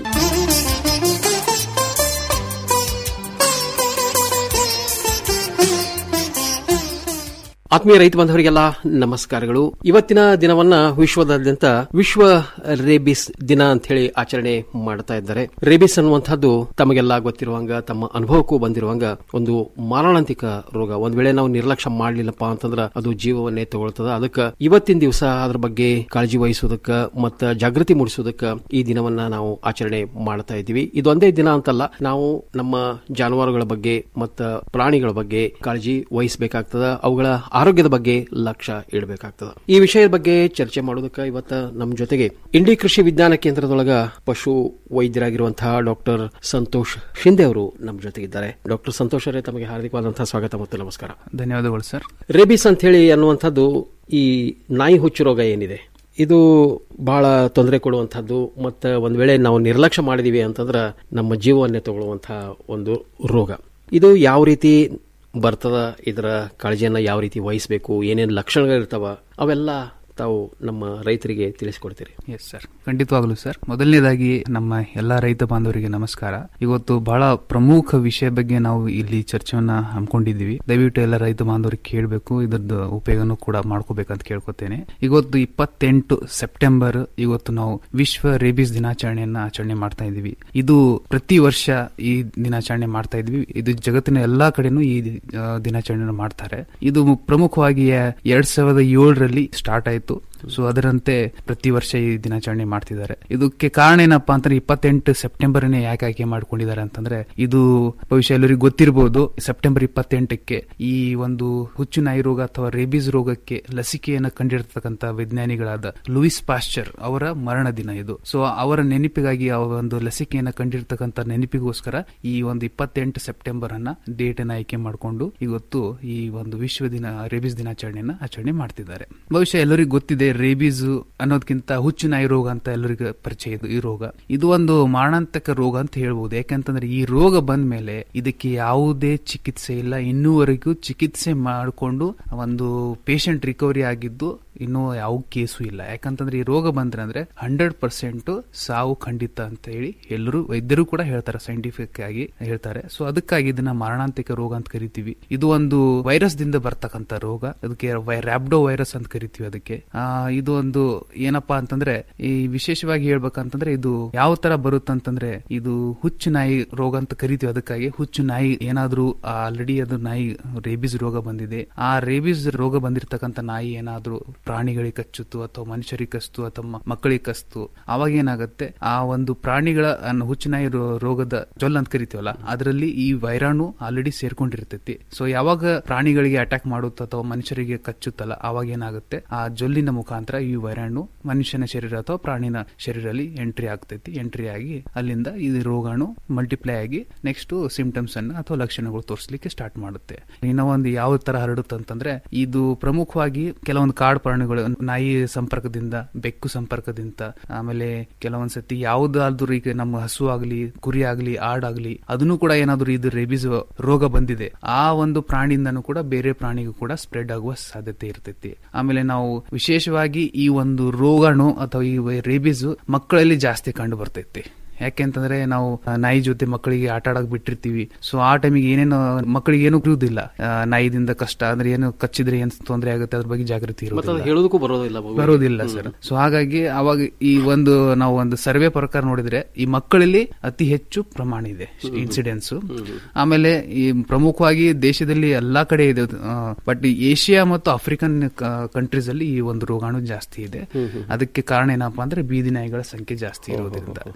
ಆತ್ಮೀಯ ರೈತ ಬಾಂಧವರಿಗೆಲ್ಲ ನಮಸ್ಕಾರಗಳು ಇವತ್ತಿನ ದಿನವನ್ನ ವಿಶ್ವದಾದ್ಯಂತ ವಿಶ್ವ ರೇಬಿಸ್ ದಿನ ಅಂತ ಹೇಳಿ ಆಚರಣೆ ಮಾಡ್ತಾ ಇದ್ದಾರೆ ರೇಬಿಸ್ ಅನ್ನುವಂಥದ್ದು ತಮಗೆಲ್ಲ ಗೊತ್ತಿರುವಂಗ ತಮ್ಮ ಅನುಭವಕ್ಕೂ ಬಂದಿರುವಂಗ ಒಂದು ಮಾರಣಾಂತಿಕ ರೋಗ ಒಂದ್ ವೇಳೆ ನಾವು ನಿರ್ಲಕ್ಷ್ಯ ಮಾಡ್ಲಿಲ್ಲಪ್ಪ ಅಂತಂದ್ರ ಅದು ಜೀವವನ್ನೇ ತಗೊಳ್ತದ ಅದಕ್ಕೆ ಇವತ್ತಿನ ದಿವಸ ಅದ್ರ ಬಗ್ಗೆ ಕಾಳಜಿ ವಹಿಸೋದಕ್ಕ ಮತ್ತ ಜಾಗೃತಿ ಮೂಡಿಸೋದಕ್ಕ ಈ ದಿನವನ್ನ ನಾವು ಆಚರಣೆ ಮಾಡ್ತಾ ಇದ್ದೀವಿ ಇದೊಂದೇ ದಿನ ಅಂತಲ್ಲ ನಾವು ನಮ್ಮ ಜಾನುವಾರುಗಳ ಬಗ್ಗೆ ಮತ್ತ ಪ್ರಾಣಿಗಳ ಬಗ್ಗೆ ಕಾಳಜಿ ವಹಿಸಬೇಕಾಗ್ತದ ಅವುಗಳ ಆರೋಗ್ಯದ ಬಗ್ಗೆ ಲಕ್ಷ್ಯ ಇಡಬೇಕಾಗ್ತದ ಈ ವಿಷಯದ ಬಗ್ಗೆ ಚರ್ಚೆ ಮಾಡೋದಕ್ಕೆ ಇವತ್ತ ನಮ್ಮ ಜೊತೆಗೆ ಇಂಡಿ ಕೃಷಿ ವಿಜ್ಞಾನ ಕೇಂದ್ರದೊಳಗ ಪಶು ವೈದ್ಯರಾಗಿರುವಂತಹ ಡಾಕ್ಟರ್ ಸಂತೋಷ್ ಶಿಂದೆ ಅವರು ನಮ್ಮ ಜೊತೆಗಿದ್ದಾರೆ ಡಾಕ್ಟರ್ ಸಂತೋಷ್ ಅವರೇ ತಮಗೆ ಹಾರ್ದಿಕವಾದಂತಹ ಸ್ವಾಗತ ಮತ್ತು ನಮಸ್ಕಾರ ಧನ್ಯವಾದಗಳು ಸರ್ ರೇಬಿಸ್ ಅಂತ ಹೇಳಿ ಅನ್ನುವಂಥದ್ದು ಈ ನಾಯಿ ಹುಚ್ಚು ರೋಗ ಏನಿದೆ ಇದು ಬಹಳ ತೊಂದರೆ ಕೊಡುವಂಥದ್ದು ಮತ್ತು ಒಂದು ವೇಳೆ ನಾವು ನಿರ್ಲಕ್ಷ್ಯ ಮಾಡಿದೀವಿ ಅಂತಂದ್ರೆ ನಮ್ಮ ಜೀವವನ್ನೇ ತಗೊಳ್ಳುವಂತಹ ಒಂದು ರೋಗ ಇದು ಯಾವ ರೀತಿ ಬರ್ತದ ಇದರ ಕಾಳಜಿಯನ್ನು ಯಾವ ರೀತಿ ವಹಿಸಬೇಕು ಏನೇನು ಲಕ್ಷಣಗಳಿರ್ತಾವ ಅವೆಲ್ಲ ತಾವು ನಮ್ಮ ರೈತರಿಗೆ ತಿಳಿಸಿಕೊಡ್ತೀರಿ ಎಸ್ ಸರ್ ಖಂಡಿತವಾಗ್ಲೂ ಸರ್ ಮೊದಲನೇದಾಗಿ ನಮ್ಮ ಎಲ್ಲಾ ರೈತ ಬಾಂಧವರಿಗೆ ನಮಸ್ಕಾರ ಇವತ್ತು ಬಹಳ ಪ್ರಮುಖ ವಿಷಯ ಬಗ್ಗೆ ನಾವು ಇಲ್ಲಿ ಚರ್ಚೆಯನ್ನ ಹಮ್ಮಿಕೊಂಡಿದ್ದೀವಿ ದಯವಿಟ್ಟು ಎಲ್ಲ ರೈತ ಬಾಂಧವರಿಗೆ ಕೇಳಬೇಕು ಇದ್ರದ್ದು ಉಪಯೋಗನೂ ಕೂಡ ಮಾಡ್ಕೋಬೇಕಂತ ಕೇಳ್ಕೊತೇನೆ ಇವತ್ತು ಇಪ್ಪತ್ತೆಂಟು ಸೆಪ್ಟೆಂಬರ್ ಇವತ್ತು ನಾವು ವಿಶ್ವ ರೇಬಿಸ್ ದಿನಾಚರಣೆಯನ್ನ ಆಚರಣೆ ಮಾಡ್ತಾ ಇದ್ದೀವಿ ಇದು ಪ್ರತಿ ವರ್ಷ ಈ ದಿನಾಚರಣೆ ಮಾಡ್ತಾ ಇದ್ವಿ ಇದು ಜಗತ್ತಿನ ಎಲ್ಲಾ ಕಡೆನೂ ಈ ಆ, ದಿನಾಚರಣೆಯನ್ನು ಮಾಡ್ತಾರೆ ಇದು ಪ್ರಮುಖವಾಗಿ ಎರಡ್ ಸಾವಿರದ ಏಳರಲ್ಲಿ ಸ್ಟಾರ್ಟ್ ಆಯ್ತು ಸೊ ಅದರಂತೆ ಪ್ರತಿ ವರ್ಷ ಈ ದಿನಾಚರಣೆ ಮಾಡ್ತಿದ್ದಾರೆ ಇದಕ್ಕೆ ಕಾರಣ ಏನಪ್ಪಾ ಅಂತಂದ್ರೆ ಇಪ್ಪತ್ತೆಂಟು ಸೆಪ್ಟೆಂಬರ್ ಯಾಕೆ ಆಯ್ಕೆ ಮಾಡ್ಕೊಂಡಿದ್ದಾರೆ ಅಂತಂದ್ರೆ ಇದು ಭವಿಷ್ಯ ಎಲ್ಲರಿಗೂ ಗೊತ್ತಿರಬಹುದು ಸೆಪ್ಟೆಂಬರ್ ಇಪ್ಪತ್ತೆಂಟಕ್ಕೆ ಈ ಒಂದು ಹುಚ್ಚು ನಾಯಿ ರೋಗ ಅಥವಾ ರೇಬಿಸ್ ರೋಗಕ್ಕೆ ಲಸಿಕೆಯನ್ನು ಕಂಡಿರ್ತಕ್ಕಂಥ ವಿಜ್ಞಾನಿಗಳಾದ ಲೂಯಿಸ್ ಪಾಶ್ಚರ್ ಅವರ ಮರಣ ದಿನ ಇದು ಸೊ ಅವರ ನೆನಪಿಗಾಗಿ ಆ ಒಂದು ಲಸಿಕೆಯನ್ನು ಕಂಡಿರ್ತಕ್ಕಂಥ ನೆನಪಿಗೋಸ್ಕರ ಈ ಒಂದು ಇಪ್ಪತ್ತೆಂಟು ಸೆಪ್ಟೆಂಬರ್ ಅನ್ನ ಡೇಟ್ ಅನ್ನ ಆಯ್ಕೆ ಮಾಡಿಕೊಂಡು ಇವತ್ತು ಈ ಒಂದು ವಿಶ್ವ ದಿನ ರೇಬಿಸ್ ದಿನಾಚರಣೆಯನ್ನ ಆಚರಣೆ ಮಾಡ್ತಿದ್ದಾರೆ ಬಹುಶಃ ಎಲ್ಲರಿಗೂ ಗೊತ್ತಿದೆ ರೇಬಿಸ್ ಅನ್ನೋದಕ್ಕಿಂತ ಹುಚ್ಚು ನಾಯಿ ರೋಗ ಅಂತ ಎಲ್ಲರಿಗೂ ಪರಿಚಯ ಇದು ಈ ರೋಗ ಇದು ಒಂದು ಮಾರಣಾಂತಕ ರೋಗ ಅಂತ ಹೇಳ್ಬೋದು ಯಾಕಂತಂದ್ರೆ ಈ ರೋಗ ಬಂದ ಮೇಲೆ ಇದಕ್ಕೆ ಯಾವುದೇ ಚಿಕಿತ್ಸೆ ಇಲ್ಲ ಇನ್ನೂವರೆಗೂ ಚಿಕಿತ್ಸೆ ಮಾಡಿಕೊಂಡು ಒಂದು ಪೇಷಂಟ್ ರಿಕವರಿ ಆಗಿದ್ದು ಇನ್ನೂ ಯಾವ ಕೇಸು ಇಲ್ಲ ಯಾಕಂತಂದ್ರೆ ಈ ರೋಗ ಬಂದ್ರೆ ಅಂದ್ರೆ ಹಂಡ್ರೆಡ್ ಪರ್ಸೆಂಟ್ ಸಾವು ಖಂಡಿತ ಅಂತ ಹೇಳಿ ಎಲ್ಲರೂ ವೈದ್ಯರು ಕೂಡ ಹೇಳ್ತಾರೆ ಸೈಂಟಿಫಿಕ್ ಆಗಿ ಹೇಳ್ತಾರೆ ಸೊ ಅದಕ್ಕಾಗಿ ಇದನ್ನ ಮಾರಣಾಂತಿಕ ರೋಗ ಅಂತ ಕರಿತೀವಿ ಇದು ಒಂದು ವೈರಸ್ ದಿಂದ ಬರ್ತಕ್ಕಂತ ರೋಗ ಅದಕ್ಕೆ ರ್ಯಾಬ್ಡೋ ವೈರಸ್ ಅಂತ ಕರಿತೀವಿ ಅದಕ್ಕೆ ಆ, ಇದು ಒಂದು ಏನಪ್ಪಾ ಅಂತಂದ್ರೆ ಈ ವಿಶೇಷವಾಗಿ ಹೇಳ್ಬೇಕಂತಂದ್ರೆ ಇದು ಯಾವ ತರ ಬರುತ್ತಂತಂದ್ರೆ ಇದು ಹುಚ್ಚು ನಾಯಿ ರೋಗ ಅಂತ ಕರಿತೀವಿ ಅದಕ್ಕಾಗಿ ಹುಚ್ಚು ನಾಯಿ ಏನಾದ್ರೂ ಆಲ್ರೆಡಿ ಅದು ನಾಯಿ ರೇಬಿಸ್ ರೋಗ ಬಂದಿದೆ ಆ ರೇಬಿಸ್ ರೋಗ ಬಂದಿರತಕ್ಕಂತ ನಾಯಿ ಏನಾದ್ರೂ ಪ್ರಾಣಿಗಳಿಗೆ ಕಚ್ಚುತ್ತು ಅಥವಾ ಮನುಷ್ಯರಿಗೆ ಕಸ್ತು ಅಥವಾ ಮ- ಮಕ್ಕಳಿಗೆ ಕಸ್ತು ಅವಾಗ ಏನಾಗುತ್ತೆ ಆ ಒಂದು ಪ್ರಾಣಿಗಳ ಅನ್ನ ಹುಚ್ಚು ನಾಯಿ ರೋ- ರೋಗದ ಜೊಲ್ ಅಂತ ಕರಿತೀವಲ್ಲ ಅದರಲ್ಲಿ ಈ ವೈರಾಣು ಆಲ್ರೆಡಿ ಸೇರ್ಕೊಂಡಿರ್ತೈತಿ ಸೊ ಯಾವಾಗ ಪ್ರಾಣಿಗಳಿಗೆ ಅಟ್ಯಾಕ್ ಮಾಡುತ್ತ ಅಥವಾ ಮನುಷ್ಯರಿಗೆ ಕಚ್ಚುತ್ತಲ್ಲ ಅವಾಗ ಏನಾಗುತ್ತೆ ಆ ಜೊಲ್ಲಿನ ಮುಖಾಂತರ ಈ ವೈರಾಣು ಮನುಷ್ಯನ ಶರೀರ ಅಥವಾ ಪ್ರಾಣಿನ ಶರೀರದಲ್ಲಿ ಎಂಟ್ರಿ ಆಗ್ತೈತಿ ಎಂಟ್ರಿ ಆಗಿ ಅಲ್ಲಿಂದ ಈ ರೋಗಾಣು ಮಲ್ಟಿಪ್ಲೈ ಆಗಿ ನೆಕ್ಸ್ಟ್ ಸಿಂಪ್ಟಮ್ಸ್ ಅನ್ನ ಅಥವಾ ಲಕ್ಷಣಗಳು ತೋರಿಸಲಿಕ್ಕೆ ಸ್ಟಾರ್ಟ್ ಮಾಡುತ್ತೆ ಇನ್ನ ಒಂದು ಯಾವ ತರ ಹರಡುತ್ತೆ ಅಂತಂದ್ರೆ ಇದು ಪ್ರಮುಖವಾಗಿ ಕೆಲವೊಂದು ಕಾಡು ಪ್ರಾಣಿಗಳು ನಾಯಿ ಸಂಪರ್ಕದಿಂದ ಬೆಕ್ಕು ಸಂಪರ್ಕದಿಂದ ಆಮೇಲೆ ಕೆಲವೊಂದ್ಸತಿ ಯಾವ್ದಾದ್ರು ಈಗ ನಮ್ಮ ಹಸು ಆಗ್ಲಿ ಕುರಿ ಆಗ್ಲಿ ಆಡಾಗ್ಲಿ ಅದನ್ನು ಕೂಡ ಏನಾದ್ರು ಇದು ರೇಬಿಸ್ ರೋಗ ಬಂದಿದೆ ಆ ಒಂದು ಪ್ರಾಣಿಯಿಂದನೂ ಕೂಡ ಬೇರೆ ಪ್ರಾಣಿಗೂ ಕೂಡ ಸ್ಪ್ರೆಡ್ ಆಗುವ ಸಾಧ್ಯತೆ ಇರ್ತೈತಿ ಆಮೇಲೆ ನಾವು ವಿಶೇಷವಾಗಿ ಈ ಒಂದು ರೋಗಾಣು ಅಥವಾ ಈ ರೇಬಿಸ್ ಮಕ್ಕಳಲ್ಲಿ ಜಾಸ್ತಿ ಕಂಡು ಬರ್ತೈತಿ ಯಾಕೆಂತಂದ್ರೆ ನಾವು ಆ, ನಾಯಿ ಜೊತೆ ಮಕ್ಕಳಿಗೆ ಆಟ ಆಡಕ್ ಬಿಟ್ಟಿರ್ತೀವಿ ಸೊ ಆ ಟೈಮಿಗೆ ಏನೇನು ಮಕ್ಕಳಿಗೆ ಏನು ಇರುವುದಿಲ್ಲ ಆ, ನಾಯಿದಿಂದ ಕಷ್ಟ ಅಂದ್ರೆ ಏನು ಕಚ್ಚಿದ್ರೆ ಏನ್ ತೊಂದರೆ ಆಗುತ್ತೆ ಅದ್ರ ಬಗ್ಗೆ ಜಾಗೃತಿ ಮತ್ತೆ ಅದು ಇರೋದಿಲ್ಲ ಹೇಳೋದಕ್ಕೂ ಬರೋದಿಲ್ಲ ಬಹು- ಬರೋದಿಲ್ಲ ಸರ್ ಸೊ ಹಾಗಾಗಿ ಅವಾಗ ಈ ಒಂದು ನಾವು ಒಂದು ಸರ್ವೆ ಪ್ರಕಾರ ನೋಡಿದ್ರೆ ಈ ಮಕ್ಕಳಲ್ಲಿ ಅತಿ ಹೆಚ್ಚು ಪ್ರಮಾಣ ಇದೆ ಇನ್ಸಿಡೆನ್ಸ್ ಆಮೇಲೆ ಈ ಪ್ರಮುಖವಾಗಿ ದೇಶದಲ್ಲಿ ಎಲ್ಲಾ ಕಡೆ ಇದೆ ಬಟ್ ಏಷ್ಯಾ ಮತ್ತು ಆಫ್ರಿಕನ್ ಕಂಟ್ರೀಸ್ ಅಲ್ಲಿ ಈ ಒಂದು ರೋಗಾಣು ಜಾಸ್ತಿ ಇದೆ ಅದಕ್ಕೆ ಕಾರಣ ಏನಪ್ಪಾ ಅಂದ್ರೆ ಬೀದಿ ನಾಯಿಗಳ ಸಂಖ್ಯೆ ಜಾಸ್ತಿ ಇರೋದ್ರಿಂದ ಸೊ ಇದು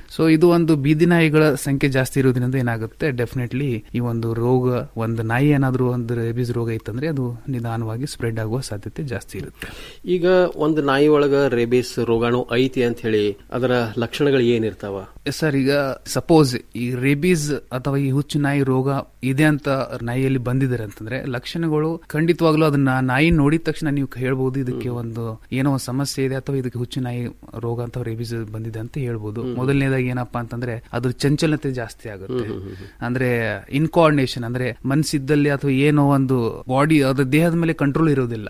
ಇದು ಒಂದು ಬೀದಿ ನಾಯಿಗಳ ಸಂಖ್ಯೆ ಜಾಸ್ತಿ ಇರೋದ್ರಿಂದ ಏನಾಗುತ್ತೆ ಡೆಫಿನೆಟ್ಲಿ ಈ ಒಂದು ರೋಗ ಒಂದು ನಾಯಿ ಏನಾದ್ರೂ ಒಂದು ರೇಬಿಸ್ ರೋಗ ಇತ್ತಂದ್ರೆ ಅದು ನಿಧಾನವಾಗಿ ಸ್ಪ್ರೆಡ್ ಆಗುವ ಸಾಧ್ಯತೆ ಜಾಸ್ತಿ ಇರುತ್ತೆ ಈಗ ಒಂದು ನಾಯಿ ಒಳಗ ರೇಬಿಸ್ ರೋಗಾಣು ಐತಿ ಅಂತ ಹೇಳಿ ಅದರ ಲಕ್ಷಣಗಳು ಏನಿರ್ತಾವ ಸರ್ ಈಗ ಸಪೋಸ್ ಈ ರೇಬೀಸ್ ಅಥವಾ ಈ ಹುಚ್ಚು ನಾಯಿ ರೋಗ ಇದೆ ಅಂತ ನಾಯಿಯಲ್ಲಿ ಬಂದಿದ್ದಾರೆ ಅಂತಂದ್ರೆ ಲಕ್ಷಣಗಳು ಖಂಡಿತವಾಗ್ಲೂ ಅದನ್ನ ನಾಯಿ ನೋಡಿದ ತಕ್ಷಣ ನೀವು ಹೇಳ್ಬಹುದು ಇದಕ್ಕೆ ಒಂದು ಏನೋ ಒಂದು ಸಮಸ್ಯೆ ಇದೆ ಅಥವಾ ಇದಕ್ಕೆ ಹುಚ್ಚು ನಾಯಿ ರೋಗ ಅಂತ ರೇಬೀಸ್ ಬಂದಿದೆ ಅಂತ ಹೇಳ್ಬೋದು ಮೊದಲನೇದಾಗಿ ಏನಪ್ಪಾ ಅಂತಂದ್ರೆ ಅದ್ರ ಚಂಚಲತೆ ಜಾಸ್ತಿ ಆಗುತ್ತೆ ಅಂದ್ರೆ ಇನ್ಕೋಆರ್ಡಿನೇಷನ್ ಅಂದ್ರೆ ಮನ್ಸಿದ್ದಲ್ಲಿ ಅಥವಾ ಏನೋ ಒಂದು ಬಾಡಿ ಅದ್ರ ದೇಹದ ಮೇಲೆ ಕಂಟ್ರೋಲ್ ಇರೋದಿಲ್ಲ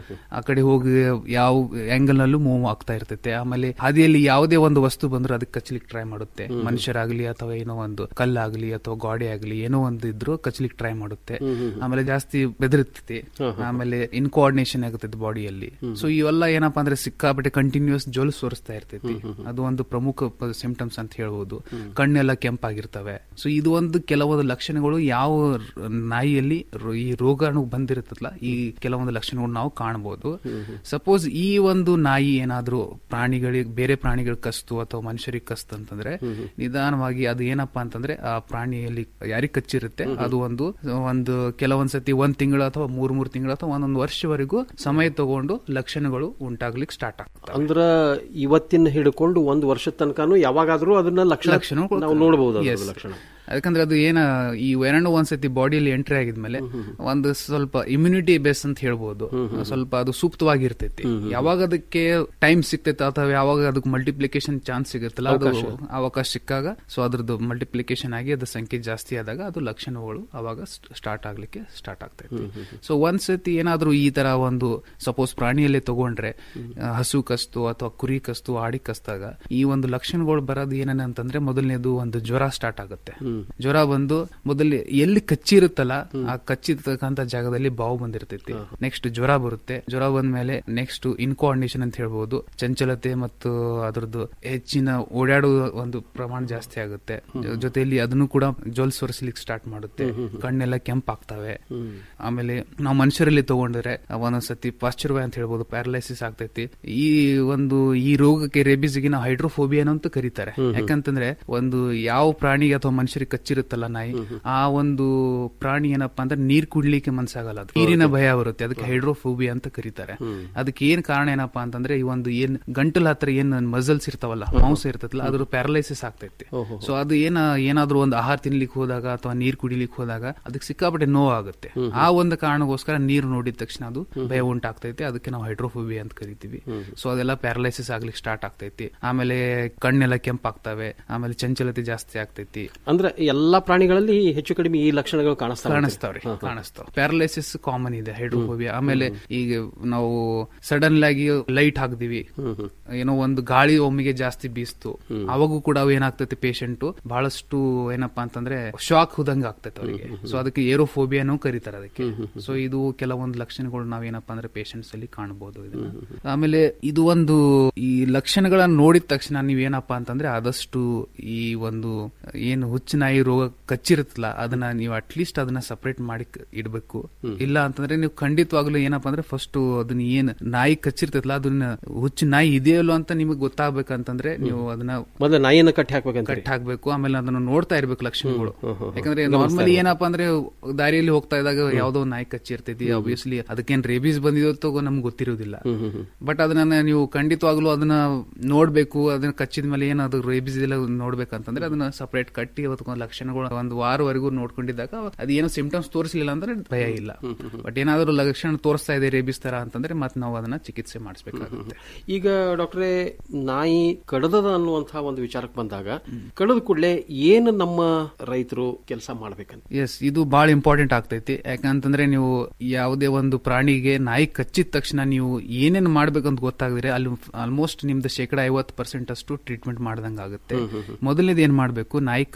ಆ ಕಡೆ ಹೋಗಿ ಯಾವ ಆಂಗಲ್ ನಲ್ಲೂ ಮೂವ್ ಆಗ್ತಾ ಇರ್ತೈತೆ ಆಮೇಲೆ ಹಾದಿಯಲ್ಲಿ ಯಾವುದೇ ಒಂದು ವಸ್ತು ಬಂದ್ರು ಅದಕ್ಕೆ ಕಚ್ಚಲಿಕ್ಕೆ ಟ್ರೈ ಮಾಡುತ್ತೆ ಮನುಷ್ಯರಾಗ್ಲಿ ಅಥವಾ ಏನೋ ಒಂದು ಕಲ್ಲಾಗ್ಲಿ ಅಥವಾ ಗಾಡಿ ಆಗ್ಲಿ ಏನೋ ಒಂದು ಇದ್ರು ಕಚ್ಚಲಿಕ್ಕೆ ಟ್ರೈ ಮಾಡುತ್ತೆ ಆಮೇಲೆ ಜಾಸ್ತಿ ಬೆದರುತ್ತೈತಿ ಆಮೇಲೆ ಇನ್ಕೋಆರ್ಡಿನೇಷನ್ ಆಗುತ್ತೆ ಬಾಡಿಯಲ್ಲಿ ಸೊ ಇವೆಲ್ಲ ಏನಪ್ಪಾ ಅಂದ್ರೆ ಸಿಕ್ಕಾಪಟ್ಟೆ ಕಂಟಿನ್ಯೂಸ್ ಜೋಲ್ ಸೋರಿಸ್ತಾ ಇರ್ತೈತಿ ಅದು ಒಂದು ಪ್ರಮುಖ ಸಿಂಪ್ಟಮ್ಸ್ ಅಂತ ಹೇಳ್ಬೋದು ಕಣ್ಣೆಲ್ಲ ಕೆಂಪಾಗಿರ್ತವೆ ಸೊ ಇದು ಒಂದು ಕೆಲವೊಂದು ಲಕ್ಷಣಗಳು ಯಾವ ನಾಯಿಯಲ್ಲಿ ರೋ- ಈ ರೋಗಾಣು ಬಂದಿರುತ್ತಲ್ಲ ಈ ಕೆಲವೊಂದು ಲಕ್ಷಣಗಳು ನಾವು ಕಾಣಬಹುದು ಸಪೋಸ್ ಈ ಒಂದು ನಾಯಿ ಏನಾದ್ರೂ ಪ್ರಾಣಿಗಳಿಗೆ ಬೇರೆ ಪ್ರಾಣಿಗಳ ಕಸ್ತು ಅಥವಾ ಮನುಷ್ಯರಿಗೆ ಕಸ್ತು ಅಂತಂದ್ರೆ ನಿಧಾನವಾಗಿ ಅದು ಏನಪ್ಪಾ ಅಂತಂದ್ರೆ ಆ ಪ್ರಾಣಿಯಲ್ಲಿ ಯಾರಿಗೆ ಕಚ್ಚಿರುತ್ತೆ ಅದು ಒಂದು ಒಂದು ಕೆಲವೊಂದ್ಸತಿ ಒಂದ್ ತಿಂಗಳು ಅಥವಾ ಮೂರ್ ಮೂರ್ ತಿಂಗಳು ಅಥವಾ ಒಂದೊಂದು ವರ್ಷವರೆಗೂ ಸಮಯ ತಗೊಂಡು ಲಕ್ಷಣಗಳು ಉಂಟಾಗ್ಲಿಕ್ಕೆ ಸ್ಟಾರ್ಟ್ ಆಗ್ತವೆ ಅಂದ್ರ ಇವತ್ತಿನ ಹಿಡ್ಕೊಂಡು ಒಂದು ವರ್ಷದ ತನಕನೂ ಯಾವಾಗಾದ್ರೂ ಅದನ್ನ ಲಕ್ಷಣ ಲಕ್ಷಣಗಳು ನಾವು ನೋಡಬಹುದು Yes. ಲಕ್ಷಣ ಯಾಕಂದ್ರೆ ಅದು ಏನ ಈ ಎರಡು ಒಂದ್ಸತಿ ಬಾಡಿಯಲ್ಲಿ ಎಂಟ್ರಿ ಆಗಿದ್ಮೇಲೆ ಒಂದು ಸ್ವಲ್ಪ ಇಮ್ಯುನಿಟಿ ಬೇಸ್ ಅಂತ ಹೇಳ್ಬೋದು ಸ್ವಲ್ಪ ಅದು ಸೂಕ್ತವಾಗಿರ್ತೈತಿ ಯಾವಾಗ ಅದಕ್ಕೆ ಟೈಮ್ ಸಿಗ್ತೈತೆ ಅಥವಾ ಯಾವಾಗ ಅದಕ್ಕೆ ಮಲ್ಟಿಪ್ಲಿಕೇಶನ್ ಚಾನ್ಸ್ ಸಿಗುತ್ತಲ್ಲ ಅದು ಅವಕಾಶ. ಅವಕಾಶ ಸಿಕ್ಕಾಗ ಸೊ ಅದ್ರದ್ದು ಮಲ್ಟಿಪ್ಲಿಕೇಶನ್ ಆಗಿ ಅದ್ರ ಸಂಖ್ಯೆ ಜಾಸ್ತಿ ಆದಾಗ ಅದು ಲಕ್ಷಣಗಳು ಅವಾಗ ಸ್ಟಾರ್ಟ್ ಆಗ್ಲಿಕ್ಕೆ ಸ್ಟಾರ್ಟ್ ಆಗ್ತೈತಿ ಸೊ ಒಂದ್ಸತಿ ಏನಾದ್ರೂ ಈ ತರ ಒಂದು ಸಪೋಸ್ ಪ್ರಾಣಿಯಲ್ಲೇ ತಗೊಂಡ್ರೆ ಆ, ಹಸು ಕಸ್ತು ಅಥವಾ ಕುರಿ ಕಸ್ತು ಆಡಿ ಕಸ್ತಾಗ ಈ ಒಂದು ಲಕ್ಷಣಗಳು ಬರೋದು ಏನೇನಂತಂದ್ರೆ ಮೊದಲನೇದು ಒಂದು ಜ್ವರ ಸ್ಟಾರ್ಟ್ ಆಗುತ್ತೆ ಜ್ವರ ಬಂದು ಮೊದಲು ಎಲ್ಲಿ ಕಚ್ಚಿರುತ್ತಲ್ಲ ಆ ಕಚ್ಚಿರ್ತಕ್ಕಂತ ಜಾಗದಲ್ಲಿ ಬಾವು ಬಂದಿರ್ತೈತಿ ನೆಕ್ಸ್ಟ್ ಜ್ವರ ಬರುತ್ತೆ ಜ್ವರ ಬಂದ್ಮೇಲೆ ನೆಕ್ಸ್ಟ್ ಇನ್ಕೋಆರ್ಡಿನೇಷನ್ ಅಂತ ಹೇಳ್ಬೋದು ಚಂಚಲತೆ ಮತ್ತು ಅದ್ರದ್ದು ಹೆಚ್ಚಿನ ಓಡಾಡುವ ಒಂದು ಪ್ರಮಾಣ ಜಾಸ್ತಿ ಆಗುತ್ತೆ ಜೊ- ಜೊತೆಯಲ್ಲಿ ಅದನ್ನು ಕೂಡ ಜೋಲ್ ಸೊರಿಸ್ಲಿಕ್ಕೆ ಸ್ಟಾರ್ಟ್ ಮಾಡುತ್ತೆ ಕಣ್ಣೆಲ್ಲ ಕೆಂಪಾಗ್ತವೆ ಆಮೇಲೆ ನಾವು ಮನುಷ್ಯರಲ್ಲಿ ತಗೊಂಡ್ರೆ ಒಂದೊಂದ್ಸತಿ ಪಾಶ್ಚರ್ವ ಅಂತ ಹೇಳ್ಬೋದು ಪ್ಯಾರಲೈಸಿಸ್ ಆಗ್ತೈತಿ ಈ ಒಂದು ಈ ರೋಗಕ್ಕೆ ರೇಬಿಸ್ಗೆ ನಾವು ಹೈಡ್ರೋಫೋಬಿಯಾ ಅಂತ ಕರೀತಾರೆ ಯಾಕಂತಂದ್ರೆ ಒಂದು ಯಾವ ಪ್ರಾಣಿಗೆ ಅಥವಾ ಮನುಷ್ಯರಿಗೆ ಕಚ್ಚಿರುತ್ತಲ್ಲ ನಾಯಿ ಆ ಒಂದು ಪ್ರಾಣಿ ಏನಪ್ಪಾ ಅಂದ್ರೆ ನೀರ್ ಕುಡ್ಲಿಕ್ಕೆ ಮನ್ಸಾಗಲ್ಲ ಅದು ನೀರಿನ ಭಯ ಬರುತ್ತೆ ಅದಕ್ಕೆ ಹೈಡ್ರೋಫೋಬಿಯಾ ಅಂತ ಕರೀತಾರೆ ಅದಕ್ಕೆ ಏನ್ ಕಾರಣ ಏನಪ್ಪಾ ಅಂತಂದ್ರೆ ಈ ಒಂದು ಏನ್ ಗಂಟಲ ಹತ್ರ ಏನ್ ಮಸಲ್ಸ್ ಇರ್ತಾವಲ್ಲ ಮಾಂಸ ಇರ್ತೈತಲ್ಲ ಅದ್ರ ಪ್ಯಾರಲೈಸಿಸ್ ಆಗ್ತೈತಿ ಸೊ ಅದು ಏನ ಏನಾದ್ರೂ ಒಂದು ಆಹಾರ ತಿನ್ಲಿಕ್ಕೆ ಹೋದಾಗ ಅಥವಾ ನೀರ್ ಕುಡಿಲಿಕ್ಕೆ ಹೋದಾಗ ಅದಕ್ಕೆ ಸಿಕ್ಕಾಪಟ್ಟೆ ನೋವು ಆಗುತ್ತೆ ಆ ಒಂದು ಕಾರಣಕ್ಕೋಸ್ಕರ ನೀರು ನೋಡಿದ ತಕ್ಷಣ ಅದು ಭಯ ಉಂಟಾಗ್ತೈತಿ ಅದಕ್ಕೆ ನಾವು ಹೈಡ್ರೋಫೋಬಿಯಾ ಅಂತ ಕರಿತೀವಿ ಸೊ ಅದೆಲ್ಲ ಪ್ಯಾರಲೈಸಿಸ್ ಆಗ್ಲಿಕ್ಕೆ ಸ್ಟಾರ್ಟ್ ಆಗ್ತೈತಿ ಆಮೇಲೆ ಕಣ್ಣೆಲ್ಲ ಕೆಂಪಾಗ್ತವೆ ಆಮೇಲೆ ಚಂಚಲತೆ ಜಾಸ್ತಿ ಆಗ್ತೈತಿ ಅಂದ್ರೆ ಎಲ್ಲಾ ಪ್ರಾಣಿಗಳಲ್ಲಿ ಹೆಚ್ಚು ಕಡಿಮೆ ಈ ಲಕ್ಷಣಗಳು ಕಾಣಿಸ್ತಾವೆ ಕಾಣಿಸ್ತಾವ್ರಿ ಕಾಣಿಸ್ತಾವ ಪ್ಯಾರಲೈಸಿಸ್ ಕಾಮನ್ ಇದೆ ಹೈಡ್ರೋಫೋಬಿಯಾ ಆಮೇಲೆ ಈಗ ನಾವು ಸಡನ್ ಆಗಿ ಲೈಟ್ ಹಾಕ್ದಿವಿ ಏನೋ ಒಂದು ಗಾಳಿ ಒಮ್ಮೆಗೆ ಜಾಸ್ತಿ ಬೀಸ್ತು ಅವಾಗೂ ಕೂಡ ಅವು ಏನಾಗ್ತೈತಿ ಪೇಷಂಟ್ ಬಹಳಷ್ಟು ಏನಪ್ಪಾ ಅಂತಂದ್ರೆ ಶಾಕ್ ಹೋದಂಗ ಆಗ್ತೈತೆ ಅವರಿಗೆ ಸೊ ಅದಕ್ಕೆ ಏರೋಫೋಬಿಯಾನು ಕರೀತಾರೆ ಅದಕ್ಕೆ ಸೊ ಇದು ಕೆಲವೊಂದು ಲಕ್ಷಣಗಳು ನಾವೇನಪ್ಪಾ ಅಂದ್ರೆ ಪೇಷಂಟ್ಸ್ ಅಲ್ಲಿ ಕಾಣಬಹುದು ಇದನ್ನ ಆಮೇಲೆ ಇದು ಒಂದು ಈ ಲಕ್ಷಣಗಳನ್ನ ನೋಡಿದ ತಕ್ಷಣ ನೀವೇನಪ್ಪಾ ಅಂತಂದ್ರೆ ಆದಷ್ಟು ಈ ಒಂದು ಏನು ಹುಚ್ಚು ನಾಯಿ ರೋಗ ಕಚ್ಚಿರುತ್ತಲ್ಲ ಅದನ್ನ ನೀವು ಅಟ್ಲೀಸ್ಟ್ ಅದನ್ನ ಸಪರೇಟ್ ಮಾಡಿ ಕ- ಇಡ್ಬೇಕು ಇಲ್ಲ ಅಂತಂದ್ರೆ ನೀವು ಖಂಡಿತವಾಗ್ಲೂ ಏನಪ್ಪಾ ಅಂದ್ರೆ ಫಸ್ಟ್ ಅದನ್ನ ಏನ್ ನಾಯಿ ಕಚ್ಚಿರ್ತೈತಲ್ಲ ಅದನ್ನ ಹುಚ್ಚು ನಾಯಿ ಇದೆಯಲ್ಲೋ ಅಂತ ನಿಮಗೆ ಗೊತ್ತಾಗ್ಬೇಕಂತಂದ್ರೆ ನೀವು ಅದನ್ನ ಮೊದಲ ನಾಯಿಯನ್ನ ಕಟ್ಟಿ ಹಾಕ್ಬೇಕಂತ ಕಟ್ಟಿ ಹಾಕ್ಬೇಕು ಆಮೇಲೆ ಅದನ್ನ ನೋಡ್ತಾ ಇರ್ಬೇಕು ಲಕ್ಷಣಗಳು ಯಾಕಂದ್ರೆ ನಾರ್ಮಲಿ ಏನಪ್ಪಾ ಅಂದ್ರೆ ದಾರಿಯಲ್ಲಿ ಹೋಗ್ತಾ ಇದ್ದಾಗ ಯಾವ್ದೋ ಒಂದ್ ನಾಯಿ ಕಚ್ಚಿರ್ತೈತಿ ಆಬ್ವಿಯಸ್ಲಿ ಅದಕ್ಕೇನ್ ರೇಬೀಸ್ ಬಂದಿದೋ ನಮ್ಗೆ ಗೊತ್ತಿರೋದಿಲ್ಲ ಬಟ್ ಅದನ್ನ ನೀವು ಖಂಡಿತವಾಗ್ಲೂ ಅದನ್ನ ನೋಡ್ಬೇಕು ಅದನ್ನ ಕಚ್ಚಿದ ಮೇಲೆ ಏನು ಅದು ರೇಬೀಸ್ ಎಲ್ಲ ನೋಡ್ಬೇಕಂತಂದ್ರೆ ಅದನ್ನ ಸಪರೇಟ್ ಕಟ್ಟಿ ಅದಕ್ಕೊಂದು ಲಕ್ಷಣಗಳು ಒಂದು ವಾರವರೆಗೂ ನೋಡ್ಕೊಂಡಿದ್ದಾಗ ಅದೇನೋ ಸಿಂಪ್ಟಮ್ಸ್ ತೋರಿಸಲಿಲ್ಲ ಅಂದ್ರೆ ಭಯ ಇಲ್ಲ ಬಟ್ ಏನಾದ್ರೂ ಲಕ್ಷಣ ತೋರಿಸ್ತಾ ಇದೆ ರೇಬೀಸ್ ತರ ಅಂತಂದ್ರೆ ಮತ್ತೆ ನಾವು ಅದನ್ನ ಚಿಕಿತ್ಸೆ ಮಾಡಿಸ್ಬೇಕಾಗುತ್ತೆ ಈಗ ಡಾಕ್ಟ್ರೇ ನಾಯಿ ಕಡದದ ಅನ್ನುವಂತಹ ಒಂದು ವಿಚಾರಕ್ಕೆ ಬಂದಾಗ ಕಡದ ಕೂಡಲೇ ಏನು ನಮ್ಮ ರೈತರು ಕೆಲಸ ಮಾಡ್ಬೇಕಂತ ಎಸ್ ಇದು ಬಹಳ ಇಂಪಾರ್ಟೆಂಟ್ ಆಗ್ತೈತಿ ಯಾಕಂತಂದ್ರೆ ನೀವು ಯಾವುದೇ ಒಂದು ಪ್ರಾಣಿಗೆ ನಾಯಿ ಕಚ್ಚಿದ ತಕ್ಷಣ ನೀವು ಏನೇನ್ ಮಾಡ್ಬೇಕಂತ ಗೊತ್ತಾಗದ್ರೆ ಅಲ್ಲಿ ಆಲ್ಮೋಸ್ಟ್ ನಿಮ್ದು ಶೇಕಡ ಐವತ್ತು ಪರ್ಸೆಂಟ್ ಅಷ್ಟು ಟ್ರೀಟ್ಮೆಂಟ್ ಮಾಡ್ದಂಗ ಆಗುತ್ತೆ ಮೊದಲನೇದು ಏನ್ ಮಾಡ್ಬೇಕು ನಾಯಿ ಕಚ್ಚಿದ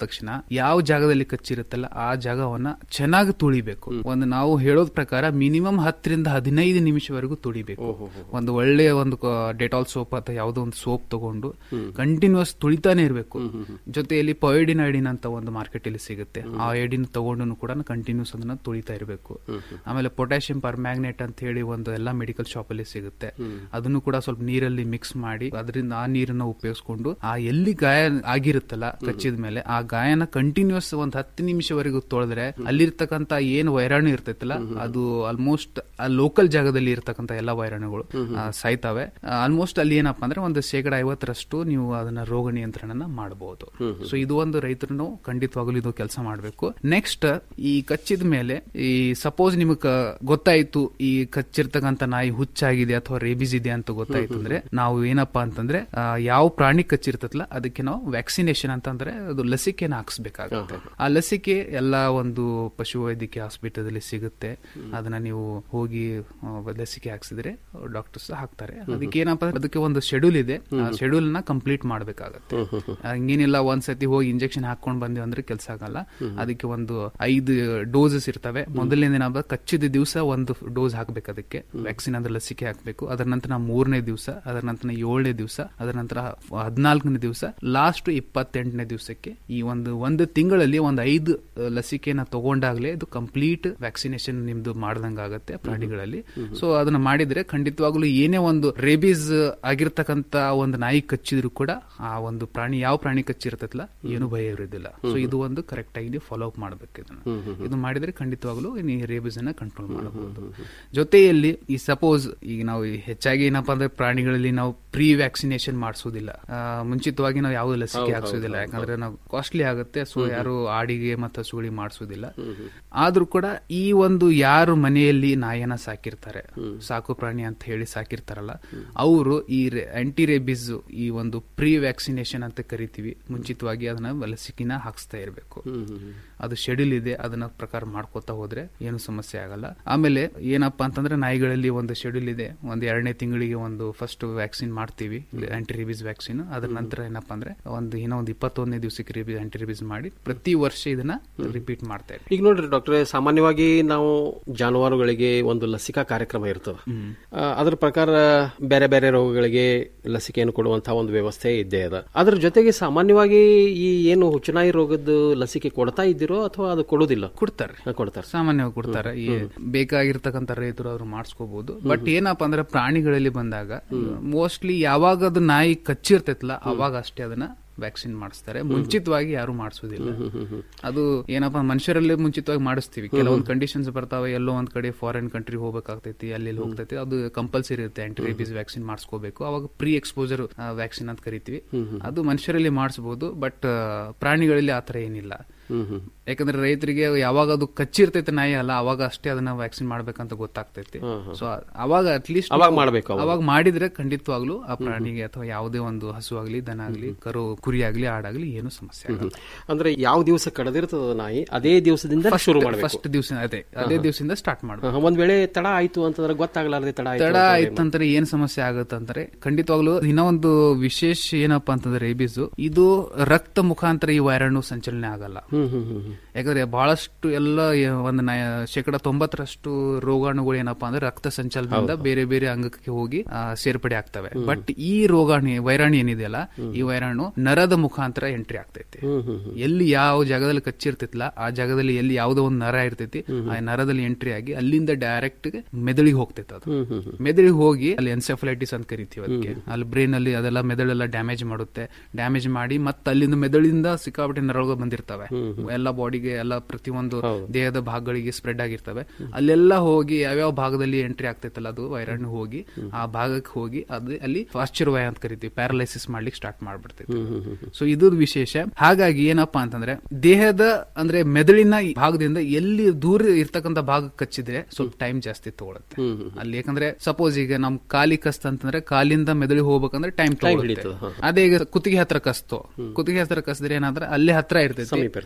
ತಕ್ಷಣ ಯಾವ ಜಾಗದಲ್ಲಿ ಕಚ್ಚಿರುತ್ತಲ್ಲ ಆ ಜಾಗವನ್ನ ಚೆನ್ನಾಗಿ ತುಳಿಬೇಕು ಒಂದು ನಾವು ಹೇಳೋದ್ ಪ್ರಕಾರ ಮಿನಿಮಮ್ ಹತ್ತರಿಂದ ಹದಿನೈದು ನಿಮಿಷವರೆಗೂ ತುಳಿಬೇಕು ಒಂದು ಒಳ್ಳೆಯ ಒಂದು ಡೆಟಾಲ್ ಸೋಪ್ ಅಥವಾ ಯಾವುದೋ ಒಂದು ಸೋಪ್ ತಗೊಂಡು ಕಂಟಿನ್ಯೂಸ್ ತುಳಿತಾನೆ ಇರಬೇಕು ಜೊತೆಯಲ್ಲಿ ಪಯೋಡಿನ್ ಐಡಿನ್ ಅಂತ ಒಂದು ಮಾರ್ಕೆಟ್ ಅಲ್ಲಿ ಸಿಗುತ್ತೆ ಆ ಐಡಿನ್ ತಗೊಂಡು ಕೂಡ ಕಂಟಿನ್ಯೂಸ್ ಅದನ್ನ ತುಳಿತಾ ಇರಬೇಕು ಆಮೇಲೆ ಪೊಟ್ಯಾಷಿಯಂ ಪರ್ಮ್ಯಾಗ್ನೆಟ್ ಅಂತ ಹೇಳಿ ಒಂದು ಎಲ್ಲಾ ಮೆಡಿಕಲ್ ಶಾಪ್ ಅಲ್ಲಿ ಸಿಗುತ್ತೆ ಅದನ್ನು ಕೂಡ ಸ್ವಲ್ಪ ನೀರಲ್ಲಿ ಮಿಕ್ಸ್ ಮಾಡಿ ಅದರಿಂದ ಆ ನೀರನ್ನ ಉಪಯೋಗಿಸ್ಕೊಂಡು ಆ ಎಲ್ಲಿ ಗಾಯ ಆಗಿರುತ್ತಲ್ಲ ಕಚ್ಚಿದ ಮೇಲೆ ಆ ಗಾಯನ ಕಂಟಿನ್ಯೂಸ್ ಒಂದ್ ಹತ್ತು ನಿಮಿಷವರೆಗೂ ತೊಳೆದ್ರೆ ಅಲ್ಲಿರ್ತಕ್ಕಂತ ಏನ್ ವೈರಾಣು ಇರ್ತೈತಲ್ಲ ಅದು ಆಲ್ಮೋಸ್ಟ್ ಆ ಲೋಕಲ್ ಜಾಗದಲ್ಲಿ ಇರ್ತಕ್ಕಂತ ಎಲ್ಲಾ ವೈರಾಣುಗಳು ಆ, ಸಾಯ್ತವೆ ಆಲ್ಮೋಸ್ಟ್ ಅಲ್ಲಿ ಏನಪ್ಪಾ ಅಂದ್ರೆ ಒಂದು ಶೇಕಡ ಐವತ್ತರಷ್ಟು ನೀವು ಅದನ್ನ ರೋಗ ನಿಯಂತ್ರಣನ ಮಾಡಬಹುದು ಸೊ ಇದು ಒಂದು ರೈತರು ಖಂಡಿತವಾಗ್ಲೂ ಇದು ಕೆಲಸ ಮಾಡಬೇಕು ನೆಕ್ಸ್ಟ್ ಈ ಕಚ್ಚಿದ ಮೇಲೆ ಈ ಸಪೋಸ್ ನಿಮಗ್ ಗೊತ್ತಾಯ್ತು ಈ ಕಚ್ಚಿರ್ತಕ್ಕಂತ ನಾಯಿ ಹುಚ್ಚಾಗಿದೆ ಅಥವಾ ರೇಬಿಸ್ ಇದೆ ಅಂತ ಗೊತ್ತಾಯ್ತು ಅಂದ್ರೆ ನಾವು ಏನಪ್ಪಾ ಅಂತಂದ್ರೆ ಆ, ಯಾವ ಪ್ರಾಣಿ ಕಚ್ಚಿರ್ತದಲ್ಲ ಅದಕ್ಕೆ ನಾವು ವ್ಯಾಕ್ಸಿನೇಷನ್ ಅಂತಂದ್ರೆ ಅದು ಲಸಿಕೆನ ಹಾಕ್ಸ್ಬೇಕಾಗುತ್ತೆ ಆ ಲಸಿಕೆ ಎಲ್ಲಾ ಒಂದು ಪಶುವೈದ್ಯಕೀಯ ಹಾಸ್ಪಿಟಲ್ ಸಿಗುತ್ತೆ ಅದನ್ನ ನೀವು ಹೋಗಿ ಆ, ಲಸಿಕೆ ಹಾಕ್ಸಿದ್ರೆ ಡಾಕ್ಟರ್ಸ್ ಹಾಕ್ತಾರೆ ಅದಕ್ಕೆ ಏನಪ್ಪಾ ಅಂದ್ರೆ ಅದಕ್ಕೆ ಒಂದು ಶೆಡ್ಯೂಲ್ ಇದೆ ಆ ಶೆಡ್ಯೂಲ್ ನ ಕಂಪ್ಲೀಟ್ ಮಾಡ್ಬೇಕಾಗತ್ತೆ ಹಂಗೇನಿಲ್ಲ ಒಂದ್ಸತಿ ಹೋಗಿ ಇಂಜೆಕ್ಷನ್ ಹಾಕೊಂಡ್ ಬಂದಿವಿ ಅಂದ್ರೆ ಕೆಲಸ ಆಗಲ್ಲ ಅದಕ್ಕೆ ಒಂದು ಐದು ಡೋಸಸ್ ಇರ್ತವೆ ಮೊದಲನೇ ದಿನ ಬ- ಕಚ್ಚಿದ ದಿವಸ ಒಂದು ಡೋಸ್ ಹಾಕ್ಬೇಕು ಅದಕ್ಕೆ ವ್ಯಾಕ್ಸಿನ್ ಅಂದ್ರೆ ಲಸಿಕೆ ಹಾಕ್ಬೇಕು ಅದರ ನಂತರ ಮೂರನೇ ದಿವಸ ಅದರ ನಂತರ ಏಳನೇ ದಿವಸ ಅದರ ನಂತರ ಹದಿನಾಲ್ಕನೇ ದಿವಸ ಲಾಸ್ಟ್ ಇಪ್ಪತ್ತೆಂಟನೇ ದಿವಸಕ್ಕೆ ಈ ಒಂದು ಒಂದು ತಿಂಗಳಲ್ಲಿ ಒಂದು ಐದು ಅಹ್, ಲಸಿಕೆನ ತಗೊಂಡಾಗ್ಲೇ ಇದು ಕಂಪ್ಲೀಟ್ ವ್ಯಾಕ್ಸಿನೇಷನ್ ನಿಮ್ದು ಮಾಡ್ದಂಗ ಆಗುತ್ತೆ ಪ್ರಾಣಿಗಳಲ್ಲಿ ಸೊ ಅದನ್ನ ಮಾಡಿದ್ರೆ ಖಂಡಿತವಾಗ್ಲೂ ಏನೇ ಒಂದು ರೇಬೀಸ್ ಆಗಿರ್ತಕ್ಕಂತ ಒಂದು ನಾಯಿ ಕಚ್ಚಿದ್ರು ಕೂಡ ಆ ಒಂದು ಪ್ರಾಣಿ ಯಾವ ಪ್ರಾಣಿ ಕಚ್ಚಿರ್ತೈತಲ್ಲ ಏನು ಭಯ ಇರೋದಿಲ್ಲ ಸೊ ಇದು ಒಂದು ಕರೆಕ್ಟ್ ಆಗಿ ಫಾಲೋ ಅಪ್ ಮಾಡ್ಬೇಕು ಇದನ್ನ ಇದು ಮಾಡಿದ್ರೆ ಖಂಡಿತವಾಗ್ಲೂ ಈ ರೇಬೀಸ್ ಅನ್ನ ಕಂಟ್ರೋಲ್ ಮಾಡಬಹುದು ಜೊತೆಯಲ್ಲಿ ಈ ಸಪೋಸ್ ಈಗ ನಾವು ಈ ಹೆಚ್ಚಾಗಿ ಏನಪ್ಪಾ ಅಂದ್ರೆ ಪ್ರಾಣಿಗಳಲ್ಲಿ ನಾವು ಪ್ರೀ ವ್ಯಾಕ್ಸಿನೇಷನ್ ಮಾಡಿಸೋದಿಲ್ಲ ಆ, ಮುಂಚಿತವಾಗಿ ನಾವು ಯಾವ ಲಸಿಕೆ ಹೌದು, ಹಾಕ್ಸೋದಿಲ್ಲ ಹೌದು, ಯಾಕಂದ್ರೆ ನಾವು ಕಾಸ್ಟ್ಲಿ ಆಗುತ್ತೆ ಸೊ ಹ್ಮ್, ಯಾರು ಆಡಿಗೆ ಮತ್ತು ಹಸುಗಳಿಗೆ ಮಾಡಿಸೋದಿಲ್ಲ ಆದ್ರೂ ಕೂಡ ಈ ಒಂದು ಯಾರು ಮನೆಯಲ್ಲಿ ನಾಯನ ಸಾಕಿರ್ತಾರೆ ಸಾಕು ಪ್ರಾಣಿ ಅಂತ ಹೇಳಿ ಸಾಕಿರ್ತಾರಲ್ಲ ಅವರು ಈ ಆಂಟಿ ರೇಬಿಸ್ ಈ ಒಂದು ಪ್ರೀ ವ್ಯಾಕ್ಸಿನೇಷನ್ ಅಂತ ಕರಿತೀವಿ ಮುಂಚಿತವಾಗಿ ಅದನ್ನ ಲಸಿಕೆನ ಹಾಕ್ಸ್ತಾ ಇರಬೇಕು ಅದು ಶೆಡ್ಯೂಲ್ ಇದೆ ಅದನ್ನ ಪ್ರಕಾರ ಮಾಡ್ಕೋತಾ ಹೋದ್ರೆ ಏನು ಸಮಸ್ಯೆ ಆಗಲ್ಲ ಆಮೇಲೆ ಏನಪ್ಪಾ ಅಂತಂದ್ರೆ ನಾಯಿಗಳಲ್ಲಿ ಒಂದು ಶೆಡ್ಯೂಲ್ ಇದೆ ಒಂದು ಎರಡನೇ ತಿಂಗಳಿಗೆ ಒಂದು ಫಸ್ಟ್ ವ್ಯಾಕ್ಸಿನ್ ಮಾಡ್ತೀವಿ ಆಂಟಿ ರೇಬಿಸ್ ವ್ಯಾಕ್ಸಿನ್ ಅದ್ರ ನಂತರ ಏನಪ್ಪಾ ಅಂದ್ರೆ ಒಂದು ಏನೋ ಒಂದು ಇಪ್ಪತ್ತೊಂದನೇ ದಿವಸಕ್ಕೆ ರೇಬಿಸ್ ಆಂಟಿ ರೇಬಿಸ್ ಮಾಡಿ ಪ್ರತಿ ವರ್ಷ ಇದನ್ನ ರಿಪೀಟ್ ಮಾಡ್ತಾ ಇರ್ತೀವಿ ಈಗ ನೋಡ್ರಿ ಡಾಕ್ಟ್ರೆ ಸಾಮಾನ್ಯವಾಗಿ ನಾವು ಜಾನುವಾರುಗಳಿಗೆ ಒಂದು ಲಸಿಕಾ ಕಾರ್ಯಕ್ರಮ ಇರ್ತದೆ ಆ, ಅದ್ರ ಪ್ರಕಾರ ಬೇರೆ ಬೇರೆ ರೋಗಗಳಿಗೆ ಲಸಿಕೆಯನ್ನು ಕೊಡುವಂತಹ ಒಂದು ವ್ಯವಸ್ಥೆ ಇದ್ದೇ ಅದ ಅದ್ರ ಜೊತೆಗೆ ಸಾಮಾನ್ಯವಾಗಿ ಈ ಏನು ಹುಚ್ಚುನಾಯಿ ರೋಗದ ಲಸಿಕೆ ಕೊಡ್ತಾ ಇದ್ದೀರೋ ಅಥವಾ ಅದು ಕೊಡೋದಿಲ್ಲ ಕೊಡ್ತಾರೆ ಕೊಡ್ತಾರೆ ಸಾಮಾನ್ಯವಾಗಿ ಕೊಡ್ತಾರೆ ಈ ಬೇಕಾಗಿರ್ತಕ್ಕಂಥ ರೈತರು ಅವ್ರು ಮಾಡಿಸ್ಕೋಬಹುದು ಬಟ್ ಏನಪ್ಪಾ ಅಂದ್ರೆ ಪ್ರಾಣಿಗಳಲ್ಲಿ ಬಂದಾಗ ಮೋಸ್ಟ್ಲಿ ಯಾವಾಗ ಅದು ನಾಯಿ ಕಚ್ಚಿರ್ತೈತಲ್ಲ ಅವಾಗ ಅಷ್ಟೇ ಅದನ್ನ ವ್ಯಾಕ್ಸಿನ್ ಮಾಡಿಸ್ತಾರೆ ಮುಂಚಿತವಾಗಿ ಯಾರು ಮಾಡಿಸೋದಿಲ್ಲ ಅದು ಏನಪ್ಪಾ ಮನುಷ್ಯರಲ್ಲಿ ಮುಂಚಿತವಾಗಿ ಮಾಡಿಸ್ತೀವಿ ಕೆಲವೊಂದು ಕಂಡೀಷನ್ಸ್ ಬರ್ತಾವೆ ಎಲ್ಲೋ ಒಂದ್ ಕಡೆ ಫಾರಿನ್ ಕಂಟ್ರಿ ಹೋಗ್ಬೇಕಾಗ್ತೈತಿ ಅಲ್ಲಿ ಇಲ್ಲಿ ಹೋಗ್ತೈತಿ ಅದು ಕಂಪಲ್ಸರಿ ಇರುತ್ತೆ ಆಂಟಿ ರೇಬಿಸ್ ವ್ಯಾಕ್ಸಿನ್ ಮಾಡಿಸ್ಕೋಬೇಕು ಅವಾಗ ಪ್ರೀ ಎಕ್ಸ್ಪೋಜರ್ ವ್ಯಾಕ್ಸಿನ್ ಅಂತ ಕರಿತೀವಿ ಅದು ಮನುಷ್ಯರಲ್ಲಿ ಮಾಡಿಸಬಹುದು ಬಟ್ ಪ್ರಾಣಿಗಳಲ್ಲಿ ಆತರ ಏನಿಲ್ಲ ಯಾಕಂದ್ರೆ ರೈತರಿಗೆ ಯಾವಾಗ ಅದು ಕಚ್ಚಿರ್ತೈತೆ ನಾಯಿ ಅಲ್ಲ ಅವಾಗ ಅಷ್ಟೇ ಅದನ್ನ ವ್ಯಾಕ್ಸಿನ್ ಮಾಡ್ಬೇಕಂತ ಗೊತ್ತಾಗ್ತೈತಿ ಸೊ ಅವಾಗ ಅಟ್ಲೀಸ್ಟ್ ಅವಾಗ ಮಾಡ್ಬೇಕು ಅವಾಗ. ಅವಾಗ ಮಾಡಿದ್ರೆ ಖಂಡಿತವಾಗ್ಲೂ ಆ ಪ್ರಾಣಿಗೆ ಅಥವಾ ಯಾವುದೇ ಒಂದು ಹಸು ಆಗ್ಲಿ ದನ ಆಗ್ಲಿ ಕರು ಕುರಿ ಆಗ್ಲಿ ಆಡಾಗ್ಲಿ ಏನು ಸಮಸ್ಯೆ ಆಗಲ್ಲ ಅಂದ್ರೆ ಯಾವ ದಿವಸ ಕಡದಿರ್ತದ ನಾಯಿ ಅದೇ ದಿವಸದಿಂದ ಶುರು ಮಾಡಬೇಕು ಫಸ್ಟ್ ದಿವಸ ಅದೇ ಅದೇ ದಿವಸದಿಂದ ಸ್ಟಾರ್ಟ್ ಮಾಡ್ಬೇಕು ಒಂದ್ ವೇಳೆ ತಡ ಆಯ್ತು ಅಂತಂದ್ರೆ ಗೊತ್ತಾಗ್ಲಾರ್ದೆ ತಡ ಆಯ್ತು ತಡ ಅಂತಂದ್ರೆ ಆಯ್ತಂದ್ರೆ ಏನ್ ಸಮಸ್ಯೆ ಆಗತ್ತಂದ್ರೆ ಖಂಡಿತವಾಗ್ಲೂ ಇನ್ನೂ ಒಂದು ವಿಶೇಷ ಏನಪ್ಪಾ ಅಂತಂದ್ರೆ ರೇಬಿಸ್ ಇದು ರಕ್ತ ಮುಖಾಂತರ ಈ ವೈರಾಣು ಸಂಚಲನೆ ಆಗಲ್ಲ ಯಾಕಂದ್ರೆ ಬಹಳಷ್ಟು ಎಲ್ಲ ಏ- ಒಂದು ನ- ಶೇಕಡ ತೊಂಬತ್ತರಷ್ಟು ರೋಗಾಣುಗಳು ಏನಪ್ಪಾ ಅಂದ್ರೆ ರಕ್ತ ಸಂಚಲನದಿಂದ ಬೇರೆ ಬೇರೆ ಅಂಗಕ್ಕೆ ಹೋಗಿ ಆ, ಸೇರ್ಪಡೆ ಆಗ್ತವೆ ಬಟ್ ಈ ರೋಗಾಣು ವೈರಾಣು ಏನಿದೆಯಲ್ಲ ಈ ವೈರಾಣು ನರದ ಮುಖಾಂತರ ಎಂಟ್ರಿ ಆಗ್ತೈತಿ ಎಲ್ಲಿ ಯಾವ ಜಾಗದಲ್ಲಿ ಕಚ್ಚಿರ್ತೈತಿಲ್ಲ ಆ ಜಾಗದಲ್ಲಿ ಎಲ್ಲಿ ಯಾವುದೋ ಒಂದು ನರ ಇರ್ತೈತಿ ಆ ನರದಲ್ಲಿ ಎಂಟ್ರಿ ಆಗಿ ಅಲ್ಲಿಂದ ಡೈರೆಕ್ಟ್ ಮೆದುಳಿಗೆ ಹೋಗ್ತೈತೆ ಅದು ಮೆದುಳಿಗೆ ಹೋಗಿ ಅಲ್ಲಿ ಎನ್ಸೆಫಲೈಟಿಸ್ ಅಂತ ಕರಿತೀವಿ ಅದಕ್ಕೆ ಅಲ್ಲಿ ಬ್ರೈನ್ ಅಲ್ಲಿ ಅದೆಲ್ಲ ಮೆದುಳೆಲ್ಲ ಡ್ಯಾಮೇಜ್ ಮಾಡುತ್ತೆ ಡ್ಯಾಮೇಜ್ ಮಾಡಿ ಮತ್ತೆ ಅಲ್ಲಿಂದ ಮೆದುಳಿಂದ ಸಿಕ್ಕಾಪಟ್ಟೆ ನರಗಳು ಬಂದಿರ್ತವೆ ಎಲ್ಲ ಬಾಡಿಗೆ ಎಲ್ಲ ಪ್ರತಿಯೊಂದು ದೇಹದ ಭಾಗಗಳಿಗೆ ಸ್ಪ್ರೆಡ್ ಆಗಿರ್ತವೆ ಅಲ್ಲೆಲ್ಲ ಹೋಗಿ ಯಾವ್ಯಾವ ಭಾಗದಲ್ಲಿ ಎಂಟ್ರಿ ಆಗ್ತೈತಲ್ಲ ಅದು ವೈರಾಣು ಹೋಗಿ ಆ ಭಾಗಕ್ಕೆ ಹೋಗಿ ಅದು ಅಲ್ಲಿ ಪಾಶ್ಚರ್ವಯ ಅಂತ ಕರಿತೀವಿ ಪ್ಯಾರಲೈಸಿಸ್ ಮಾಡ್ಲಿಕ್ಕೆ ಸ್ಟಾರ್ಟ್ ಮಾಡ್ಬಿಡ್ತೈತಿ ಸೊ ಇದು ವಿಶೇಷ ಹಾಗಾಗಿ ಏನಪ್ಪಾ ಅಂತಂದ್ರೆ ದೇಹದ ಅಂದ್ರೆ ಮೆದುಳಿನ ಈ ಭಾಗದಿಂದ ಎಲ್ಲಿ ದೂರ ಇರ್ತಕ್ಕಂಥ ಭಾಗ ಕಚ್ಚಿದ್ರೆ ಸ್ವಲ್ಪ ಟೈಮ್ ಜಾಸ್ತಿ ತಗೊಳುತ್ತೆ ಅಲ್ಲಿ ಯಾಕಂದ್ರೆ ಸಪೋಸ್ ಈಗ ನಮ್ ಕಾಲಿ ಕಸ್ತ ಅಂತಂದ್ರೆ ಕಾಲಿಂದ ಮೆದುಳಿಗೆ ಹೋಗ್ಬೇಕಂದ್ರೆ ಟೈಮ್ ತಗೊಳುತ್ತೆ ಹಿಡಿತದೆ, ಹಾ. ಅದೇ ಈಗ ಕುತ್ತಿಗೆ ಹತ್ರ ಕಸ್ತು ಕುತ್ತಿಗೆ ಹತ್ರ ಕಸಿದ್ರೆ ಏನಾದ್ರೆ ಅಲ್ಲೇ ಹತ್ರ ಇರ್ತೈತಿ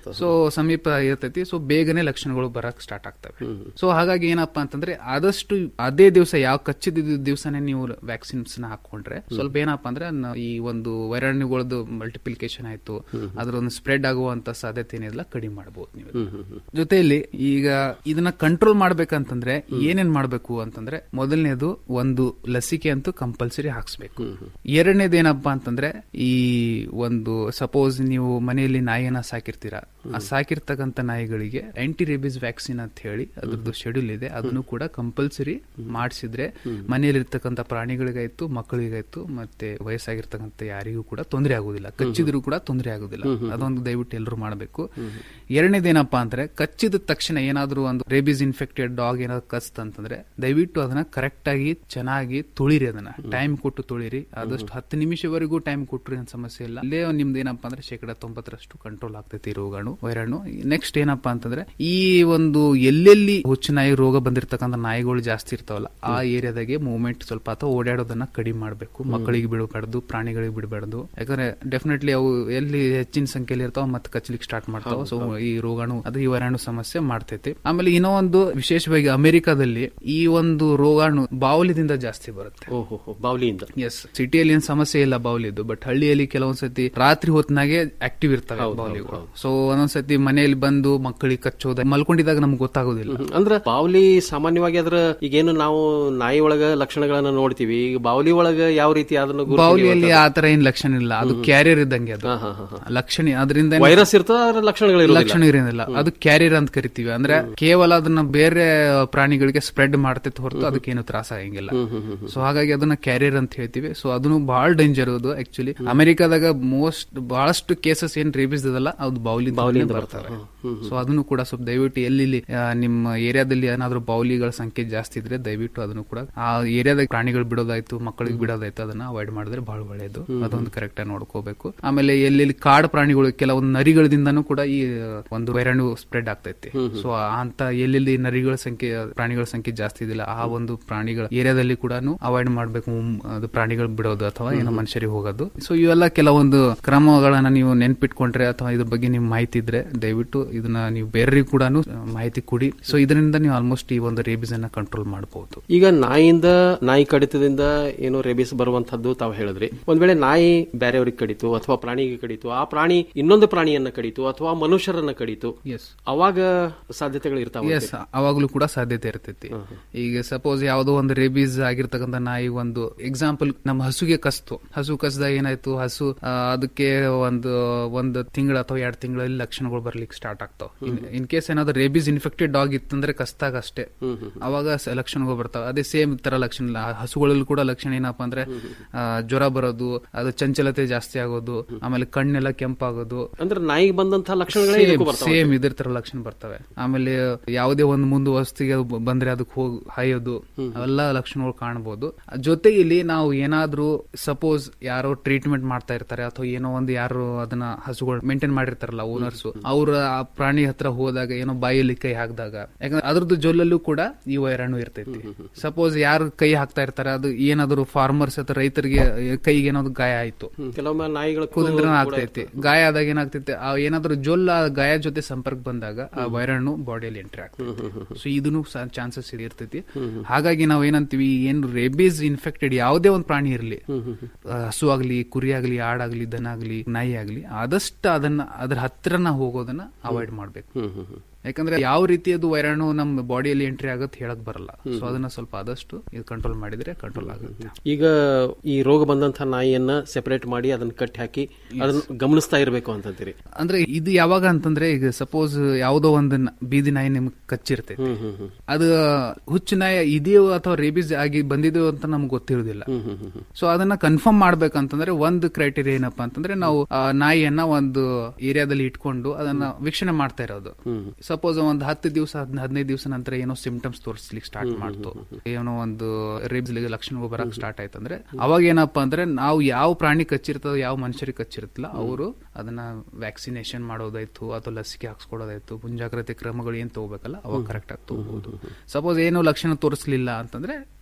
ಸೊ ಸಮೀಪ ಇರ್ತೈತಿ ಸೊ ಬೇಗನೆ ಲಕ್ಷಣಗಳು ಬರಕ್ ಸ್ಟಾರ್ಟ್ ಆಗ್ತವೆ ಸೊ ಹಾಗಾಗಿ ಏನಪ್ಪಾ ಅಂತಂದ್ರೆ ಆದಷ್ಟು ಅದೇ ದಿವಸ ಯಾವ ಕಚ್ಚಿದ ದಿವಸನೇ ನೀವು ವ್ಯಾಕ್ಸಿನ್ಸ್ ನ ಹಾಕೊಂಡ್ರೆ ಸ್ವಲ್ಪ ಏನಪ್ಪಾ ಅಂದ್ರೆ ನ- ಈ ಒಂದು ವೈರಾಣುಗಳದ್ದು ಮಲ್ಟಿಪ್ಲಿಕೇಶನ್ ಆಯ್ತು ಅದ್ರ ಒಂದು ಸ್ಪ್ರೆಡ್ ಆಗುವಂತ ಸಾಧ್ಯತೆ ಏನಿಲ್ಲ ಕಡಿಮೆ ಮಾಡಬಹುದು ನೀವು ಜೊತೆಯಲ್ಲಿ ಈಗ ಇದನ್ನ ಕಂಟ್ರೋಲ್ ಮಾಡ್ಬೇಕಂತಂದ್ರೆ ಏನೇನ್ ಮಾಡ್ಬೇಕು ಅಂತಂದ್ರೆ ಮೊದಲನೇದು ಒಂದು ಲಸಿಕೆ ಅಂತೂ ಕಂಪಲ್ಸರಿ ಹಾಕ್ಸ್ಬೇಕು ಎರಡನೇದು ಏನಪ್ಪಾ ಅಂತಂದ್ರೆ ಈ ಒಂದು ಸಪೋಸ್ ನೀವು ಮನೆಯಲ್ಲಿ ನಾಯಿಯನ್ನ ಸಾಕಿರ್ತೀರಾ ಆ ಸಾಕಿರ್ತಕ್ಕಂತ ನಾಯಿಗಳಿಗೆ ಆಂಟಿ ರೇಬಿಸ್ ವ್ಯಾಕ್ಸಿನ್ ಅಂತ ಹೇಳಿ ಅದ್ರದ್ದು ಶೆಡ್ಯೂಲ್ ಇದೆ ಅದನ್ನು ಕೂಡ ಕಂಪಲ್ಸರಿ ಮಾಡಿಸಿದ್ರೆ ಮನೆಯಲ್ಲಿರ್ತಕ್ಕಂಥ ಪ್ರಾಣಿಗಳಿಗಾಯ್ತು ಮಕ್ಕಳಿಗಾಯ್ತು ಮತ್ತೆ ವಯಸ್ಸಾಗಿರ್ತಕ್ಕಂಥ ಯಾರಿಗೂ ಕೂಡ ತೊಂದರೆ ಆಗುದಿಲ್ಲ ಕಚ್ಚಿದ್ರು ಕೂಡ ತೊಂದರೆ ಆಗುದಿಲ್ಲ ಅದೊಂದು ದಯವಿಟ್ಟು ಎಲ್ಲರೂ ಮಾಡಬೇಕು ಎರಡನೇದೇನಪ್ಪಾ ಅಂದ್ರೆ ಕಚ್ಚಿದ ತಕ್ಷಣ ಏನಾದ್ರೂ ಒಂದು ರೇಬಿಸ್ ಇನ್ಫೆಕ್ಟೆಡ್ ಡಾಗ್ ಏನಾದ್ರು ಕಚ್ತ ಅಂತಂದ್ರೆ ದಯವಿಟ್ಟು ಅದನ್ನ ಕರೆಕ್ಟ್ ಆಗಿ ಚೆನ್ನಾಗಿ ತುಳಿರಿ ಅದನ್ನ ಟೈಮ್ ಕೊಟ್ಟು ತುಳಿರಿ ಆದಷ್ಟು ಹತ್ತು ನಿಮಿಷವರೆಗೂ ಟೈಮ್ ಕೊಟ್ರಿ ಅಂತ ಸಮಸ್ಯೆ ಇಲ್ಲ ಅಲ್ಲೇ ನಿಮ್ದು ಏನಪ್ಪಾ ಅಂದ್ರೆ ಶೇಕಡ ತೊಂಬತ್ತರಷ್ಟು ಕಂಟ್ರೋಲ್ ಆಗ್ತೈತಿ ರೋಗಾಣು ವೈರಾಣು ನೆಕ್ಸ್ಟ್ ಏನಪ್ಪಾ ಅಂತಂದ್ರೆ ಈ ಒಂದು ಎಲ್ಲೆಲ್ಲಿ ಹುಚ್ಚು ನಾಯಿ ರೋಗ ಬಂದಿರತಕ್ಕಂಥ ನಾಯಿಗಳು ಜಾಸ್ತಿ ಇರ್ತಾವಲ್ಲ ಆ ಏರಿಯಾದಾಗೆ ಮೂವ್ಮೆಂಟ್ ಸ್ವಲ್ಪ ಅಥವಾ ಓಡಾಡೋದನ್ನ ಕಡಿಮೆ ಮಾಡಬೇಕು ಮಕ್ಕಳಿಗೆ ಬಿಡಬಾರ್ದು ಪ್ರಾಣಿಗಳಿಗೆ ಬಿಡಬಾರ್ದು ಯಾಕಂದ್ರೆ ಡೆಫಿನೆಟ್ಲಿ ಅವು ಎಲ್ಲಿ ಹೆಚ್ಚಿನ ಸಂಖ್ಯೆಯಲ್ಲಿ ಇರ್ತಾವ ಮತ್ತೆ ಕಚ್ಚಲಿಕ್ಕೆ ಸ್ಟಾರ್ಟ್ ಮಾಡ್ತಾವ ಸೊ ಈ ರೋಗಾಣು ಅದು ಈ ವೈರಾಣು ಸಮಸ್ಯೆ ಮಾಡ್ತೈತಿ ಆಮೇಲೆ ಇನ್ನೂ ಒಂದು ವಿಶೇಷವಾಗಿ ಅಮೆರಿಕಾದಲ್ಲಿ ಈ ಒಂದು ರೋಗಾಣು ಬಾವಲಿದಿಂದ ಜಾಸ್ತಿ ಬರುತ್ತೆ ಓಹೋ ಬಾವ್ಲಿಯಿಂದ ಎಸ್ ಸಿಟಿಯಲ್ಲಿ ಏನ್ ಸಮಸ್ಯೆ ಇಲ್ಲ ಬಾವಲಿದ್ದು ಬಟ್ ಹಳ್ಳಿಯಲ್ಲಿ ಕೆಲವೊಂದ್ಸತಿ ರಾತ್ರಿ ಹೊತ್ನಾಗೆ ಆಕ್ಟಿವ್ ಇರ್ತವೆ ಬಾವಲಿಗಳು ಸೊ ಒಂದೊಂದ್ಸತಿ ಮನೆಯಲ್ಲಿ ಬಂದು ಮಕ್ಕಳಿಗೆ ಕಚ್ಚೋದ ಮಲ್ಕೊಂಡಿದಾಗ ನಮ್ಗೆ ಗೊತ್ತಾಗೋದಿಲ್ಲ ಅಂದ್ರ ಬಾವ್ಲಿ ಸಾಮಾನ್ಯವಾಗಿ ಅದ್ರ ಈಗೇನು ನಾವು ನಾಯಿ ಒಳಗ ಲಕ್ಷಣಗಳನ್ನ ನೋಡ್ತೀವಿ ಈಗ ಬಾವ್ಲಿ ಒಳಗ ಯಾವ ರೀತಿ ಅದನ್ನ ಗುರುತು ಬಾವಲಿಯಲ್ಲಿ ಹಿಡಿಯುವಂಥದ್ದು? ಆತರ ಏನ್ ಲಕ್ಷಣ ಇಲ್ಲ ಅದು ಕ್ಯಾರಿಯರ್ ಇದ್ದಂಗೆ ಅದು ಲಕ್ಷಣ ಅದರಿಂದ ವೈರಸ್ ಇರ್ತದ ಅದ್ರ ಲಕ್ಷಣಗಳು ಇರೋದಿಲ್ಲ. ಲಕ್ಷಣ ಇರೋದಿಲ್ಲ ಅದು ಕ್ಯಾರಿಯರ್ ಅಂತ ಕರಿತೀವಿ ಅಂದ್ರೆ ಕೇವಲ ಅದನ್ನ ಬೇರೆ ಪ್ರಾಣಿಗಳಿಗೆ ಸ್ಪ್ರೆಡ್ ಮಾಡ್ತೈತೆ ಹೊರತು ಅದಕ್ಕೇನು ತ್ರಾಸ ಆಗಂಗಿಲ್ಲ ಸೊ ಹಾಗಾಗಿ ಅದನ್ನ ಕ್ಯಾರಿಯರ್ ಅಂತ ಹೇಳ್ತೀವಿ ಸೊ ಅದನ್ನು ಬಹಳ ಡೇಂಜರ್ ಅದು ಆಕ್ಚುಲಿ ಅಮೆರಿಕಾದಾಗ ಮೋಸ್ಟ್ ಬಹಳಷ್ಟು ಕೇಸಸ್ ಏನ್ ರೇಬಿಸ್ ಇದಲ್ಲ ಅದು ಬಾವ್ಲಿ ಬಾವ್ಲಿಯಿಂದ ಬರ್ತವೆ ಸೊ ಅದನ್ನು ಕೂಡ ಸ್ವಲ್ಪ ದಯವಿಟ್ಟು ಎಲ್ಲಿ ಆ, ನಿಮ್ಮ ಏರಿಯಾದಲ್ಲಿ ಏನಾದ್ರೂ ಬಾವ್ಲಿಗಳ ಸಂಖ್ಯೆ ಜಾಸ್ತಿ ಇದ್ರೆ ದಯವಿಟ್ಟು ಅದನ್ನು ಕೂಡ ಆ ಏರಿಯಾದಾಗ ಪ್ರಾಣಿಗಳು ಬಿಡೋದಾಯ್ತು ಮಕ್ಕಳಿಗೆ ಬಿಡೋದಾಯ್ತು ಅದನ್ನ ಅವಾಯ್ಡ್ ಮಾಡಿದ್ರೆ ಬಹಳ ಒಳ್ಳೆಯದು ಅದೊಂದು ಕರೆಕ್ಟ್ ಆಗಿ ನೋಡ್ಕೋಬೇಕು ಆಮೇಲೆ ಎಲ್ಲೆಲ್ಲಿ ಕಾಡು ಪ್ರಾಣಿಗಳು ಕೆಲವೊಂದು ನರಿಗಳಿಂದನೂ ಕೂಡ ಈ ಒಂದು ವೈರಾಣು ಸ್ಪ್ರೆಡ್ ಆಗ್ತೈತಿ ಸೊ ಅಂತ ಎಲ್ಲೆಲ್ಲಿ ನರಿಗಳ ಸಂಖ್ಯೆ ಪ್ರಾಣಿಗಳ ಸಂಖ್ಯೆ ಜಾಸ್ತಿ ಇದಿಲ್ಲ ಆ ಒಂದು ಪ್ರಾಣಿಗಳ ಏರಿಯಾದಲ್ಲಿ ಕೂಡ ಅವಾಯ್ಡ್ ಮಾಡ್ಬೇಕು ಉಮ್, ಅದು ಪ್ರಾಣಿಗಳು ಬಿಡೋದು ಅಥವಾ ಏನೋ ಮನುಷ್ಯರಿಗೆ ಹೋಗೋದು ಸೊ ಇವೆಲ್ಲ ಕೆಲವೊಂದು ಕ್ರಮಗಳನ್ನ ನೀವು ನೆನ್ಪಿಟ್ಕೊಂಡ್ರೆ ಅಥವಾ ಇದ್ರ ಬಗ್ಗೆ ನಿಮ್ ಮಾಹಿತಿ ಇದ್ರೆ ದಯವಿಟ್ಟು ಇದನ್ನ ನೀವು ಬೇರೆಯವ್ರಿಗೂ ಕೂಡ ಮಾಹಿತಿ ಕೊಡಿ ಸೊ ಇದರಿಂದ ನೀವು ಆಲ್ಮೋಸ್ಟ್ ಈ ಒಂದು ರೇಬಿಸ್ ಅನ್ನ ಕಂಟ್ರೋಲ್ ಮಾಡಬಹುದು ಈಗ ನಾಯಿಯಿಂದ ನಾಯಿ ಕಡಿತದಿಂದ ಏನು ರೇಬಿಸ್ ಬರುವಂತದ್ದು ತಾವು ಹೇಳಿದ್ರಿ ಒಂದ್ ವೇಳೆ ನಾಯಿ ಬೇರೆಯವ್ರಿಗೆ ಕಡಿತು ಅಥವಾ ಪ್ರಾಣಿಗೆ ಕಡಿತು ಆ ಪ್ರಾಣಿ ಇನ್ನೊಂದು ಪ್ರಾಣಿಯನ್ನ ಕಡಿತು ಅಥವಾ ಮನುಷ್ಯರನ್ನ ಕಡಿತು ಎಸ್ ಅವಾಗ ಸಾಧ್ಯತೆಗಳು ಇರ್ತಾವ ಎಸ್ ಅವಾಗ್ಲೂ ಕೂಡ ಸಾಧ್ಯತೆ ಇರ್ತೈತಿ ಈಗ ಸಪೋಸ್ ಯಾವುದೋ ಒಂದು ರೇಬೀಸ್ ಆಗಿರ್ತಕ್ಕಂಥ ನಾಯಿ ಒಂದು ಎಕ್ಸಾಂಪಲ್ ನಮ್ಮ ಹಸುಗೆ ಕಸ್ತು ಹಸು ಕಸ್ದಾಗ ಏನಾಯ್ತು ಹಸು ಆ, ಅದಕ್ಕೆ ಒಂದು ಒಂದು ತಿಂಗಳ ಅಥವಾ ಎರಡು ತಿಂಗಳಲ್ಲಿ ಲಕ್ಷಣಗಳು ಬರ್ಲಿಕ್ಕೆ ಸ್ಟಾರ್ಟ್ ಆಗ್ತಾವ ಇನ್ ಕೇಸ್ ಏನಾದ್ರು ರೇಬೀಸ್ ಇನ್ಫೆಕ್ಟೆಡ್ ಡಾಗ್ ಇತ್ತಂದ್ರೆ ಕಸ್ತಾಗ ಅಷ್ಟೇ ಅವಾಗ ಸ- ಲಕ್ಷಣಗಳು ಬರ್ತಾವ ಅದೇ ಸೇಮ್ ತರ ಲಕ್ಷಣ ಇಲ್ಲ ಆ ಹಸುಗಳಲ್ಲಿ ಕೂಡ ಲಕ್ಷಣ ಏನಪ್ಪಾ ಅಂದ್ರೆ ಆ, ಜ್ವರ ಬರೋದು ಅದು ಚಂಚಲತೆ ಜಾಸ್ತಿ ಆಗೋದು ಆಮೇಲೆ ಕಣ್ಣೆಲ್ಲ ಕೆಂಪಾಗೋದು ಅಂದ್ರೆ ನಾಯಿಗೆ ಬಂದಂತಹ ಲಕ್ಷಣಗಳೇ ಇದಕ್ಕೂ ಬರ್ತಾವ ಸೇಮ್ ಇದ್ರ ತರ ಲಕ್ಷಣ ಬರ್ತವೆ ಆಮೇಲೆ ಯಾವುದೇ ಒಂದು ಮುಂದೆ ವಸ್ತುಗೆ ಅದು ಬ- ಬಂದ್ರೆ ಅದಕ್ಕೆ ಹೋಗಿ ಹಾಯೋದು ಅವೆಲ್ಲ ಲಕ್ಷಣಗಳು ಕಾಣಬಹುದು ಜೊತೆ ಇಲ್ಲಿ ನಾವು ಏನಾದ್ರೂ ಸಪೋಸ್ ಯಾರೋ ಟ್ರೀಟ್ಮೆಂಟ್ ಮಾಡ್ತಾ ಇರ್ತಾರೆ ಅಥವಾ ಏನೋ ಒಂದು ಯಾರು ಅದನ್ನ ಹಸುಗಳು ಮೇಂಟೈನ್ ಮಾಡಿರ್ತಾರಲ್ಲ ಓನರ್ಸ್ ಅವ್ರ ಆ ಪ್ರಾಣಿ ಹತ್ರ ಹೋದಾಗ ಏನೋ ಬಾಯಲ್ಲಿ ಕೈ ಹಾಕಿದಾಗ ಯಾಕಂದ್ರೆ ಅದ್ರದ್ದು ಜೊಲ್ಲಲ್ಲೂ ಕೂಡ ಈ ವೈರಾಣು ಇರ್ತೈತಿ ಸಪೋಸ್ ಯಾರು ಕೈ ಹಾಕ್ತಾ ಇರ್ತಾರೆ ಅದು ಏನಾದ್ರು ಫಾರ್ಮರ್ಸ್ ಅಥವಾ ರೈತರಿಗೆ ಕೈಗೆ ಏನಾದ್ರು ಗಾಯ ಆಯ್ತು ಕೆಲವೊಮ್ಮೆ ನಾಯಿಗಳ ಕೂದಲಿಂದ ಆಗ್ತೈತಿ ಗಾಯ ಆದಾಗ ಏನಾಗ್ತೈತಿ ಆ ಏನಾದ್ರೂ ಜೊಲ್ಲ ಆ ಗಾಯ ಜೊತೆ ಸಂಪರ್ಕ ಬಂದಾಗ ಆ ವೈರಾಣು ಬಾಡಿಯಲ್ಲಿ ಎಂಟ್ರಿ ಆಗ್ತೈತಿ ಸೊ ಇದನ್ನು ಚಾನ್ಸಸ್ ಇರ್ತೈತಿ ಹಾಗಾಗಿ ನಾವ್ ಏನಂತೀವಿ ಏನ್ ರೇಬೀಸ್ ಇನ್ಫೆಕ್ಟೆಡ್ ಯಾವುದೇ ಒಂದು ಪ್ರಾಣಿ ಇರಲಿ ಹಸು ಆಗ್ಲಿ ಕುರಿ ಆಗ್ಲಿ ಆಡಾಗ್ಲಿ ದನ ಆಗ್ಲಿ ನಾಯಿ ಆಗ್ಲಿ ಆದಷ್ಟು ಅದನ್ನ ಅದ್ರ ಹತ್ರನ ಹೋಗೋದನ್ನ ಅವಾಯ್ಡ್ ಮಾಡ್ಬೇಕು ಯಾಕಂದ್ರೆ ಯಾವ ರೀತಿ ಅದು ವೈರಾಣು ನಮ್ಮ ಬಾಡಿಯಲ್ಲಿ ಎಂಟ್ರಿ ಆಗತ್ತೆ ಹೇಳಕ್ ಬರಲ್ಲ ಸೊ ಅದನ್ನ ಸ್ವಲ್ಪ ಆದಷ್ಟು ಇದು ಕಂಟ್ರೋಲ್ ಮಾಡಿದ್ರೆ ಕಂಟ್ರೋಲ್ ಆಗುತ್ತೆ ಈಗ ಈ ರೋಗ ಬಂದಂತಹ ನಾಯಿಯನ್ನ ಸೆಪರೇಟ್ ಮಾಡಿ ಅದನ್ನ ಕಟ್ಟಿ ಹಾಕಿ ಅದನ್ನ ಗಮನಿಸ್ತಾ ಇರಬೇಕು ಅಂತಂತೀರಿ ಅಂದ್ರೆ ಇದು ಯಾವಾಗ ಅಂತಂದ್ರೆ ಈಗ ಸಪೋಸ್ ಯಾವುದೋ ಒಂದು ನ- ಬೀದಿ ನಾಯಿ ನಿಮ್ಗೆ ಕಚ್ಚಿರ್ತೈತಿ ಅದು ಹುಚ್ಚು ನಾಯಿ ಇದೆಯೋ ಅಥವಾ ರೇಬಿಸ್ ಆಗಿ ಬಂದಿದೆಯೋ ಅಂತ ನಮ್ಗೆ ಗೊತ್ತಿರೋದಿಲ್ಲ ಸೊ ಅದನ್ನ ಕನ್ಫರ್ಮ್ ಮಾಡ್ಬೇಕಂತಂದ್ರೆ ಒಂದು ಕ್ರೈಟೀರಿಯಾ ಏನಪ್ಪಾ ಅಂತಂದ್ರೆ ನಾವು ಆ ನಾಯಿಯನ್ನ ಒಂದು ಏರಿಯಾದಲ್ಲಿ ಇಟ್ಕೊಂಡು ಅದನ್ನ ವೀಕ್ಷಣೆ ಮಾಡ್ತಾ ಇರೋದು ಸಪೋಸ್ ಒಂದು ಹತ್ತು ದಿವಸ ಹದಿನೈದು ದಿವಸ ನಂತರ ಏನೋ ಸಿಂಪ್ಟಮ್ಸ್ ತೋರಿಸ್ಲಿಕ್ಕೆ ಸ್ಟಾರ್ಟ್ ಮಾಡ್ತು ಏನೋ ಒಂದು ರೇಬ್ಸ್ ಲಕ್ಷಣಗಳು ಬರಕ್ ಸ್ಟಾರ್ಟ್ ಆಯ್ತಂದ್ರೆ ಅವಾಗ ಏನಪ್ಪಾ ಅಂದ್ರೆ ನಾವು ಯಾವ ಪ್ರಾಣಿ ಕಚ್ಚಿರ್ತದೋ ಯಾವ ಮನುಷ್ಯರಿಗೆ ಕಚ್ಚಿರುತ್ತಲ್ಲ ಅವರು ಅದನ್ನ ವ್ಯಾಕ್ಸಿನೇಷನ್ ಮಾಡೋದಾಯ್ತು ಅಥವಾ ಲಸಿಕೆ ಹಾಕ್ಸ್ಕೊಡೋದಾಯ್ತು ಮುಂಜಾಗ್ರತೆ ಕ್ರಮಗಳು ಏನ್ ತಗೋಬೇಕಲ್ಲ ಅವಾಗ ಕರೆಕ್ಟ್ ಆಗಿ ತಗೋಬಹುದು ಸಪೋಸ್ ಏನು ಲಕ್ಷಣ ತೋರಿಸ್ಲಿಲ್ಲ ಅಂತಂದ್ರೆ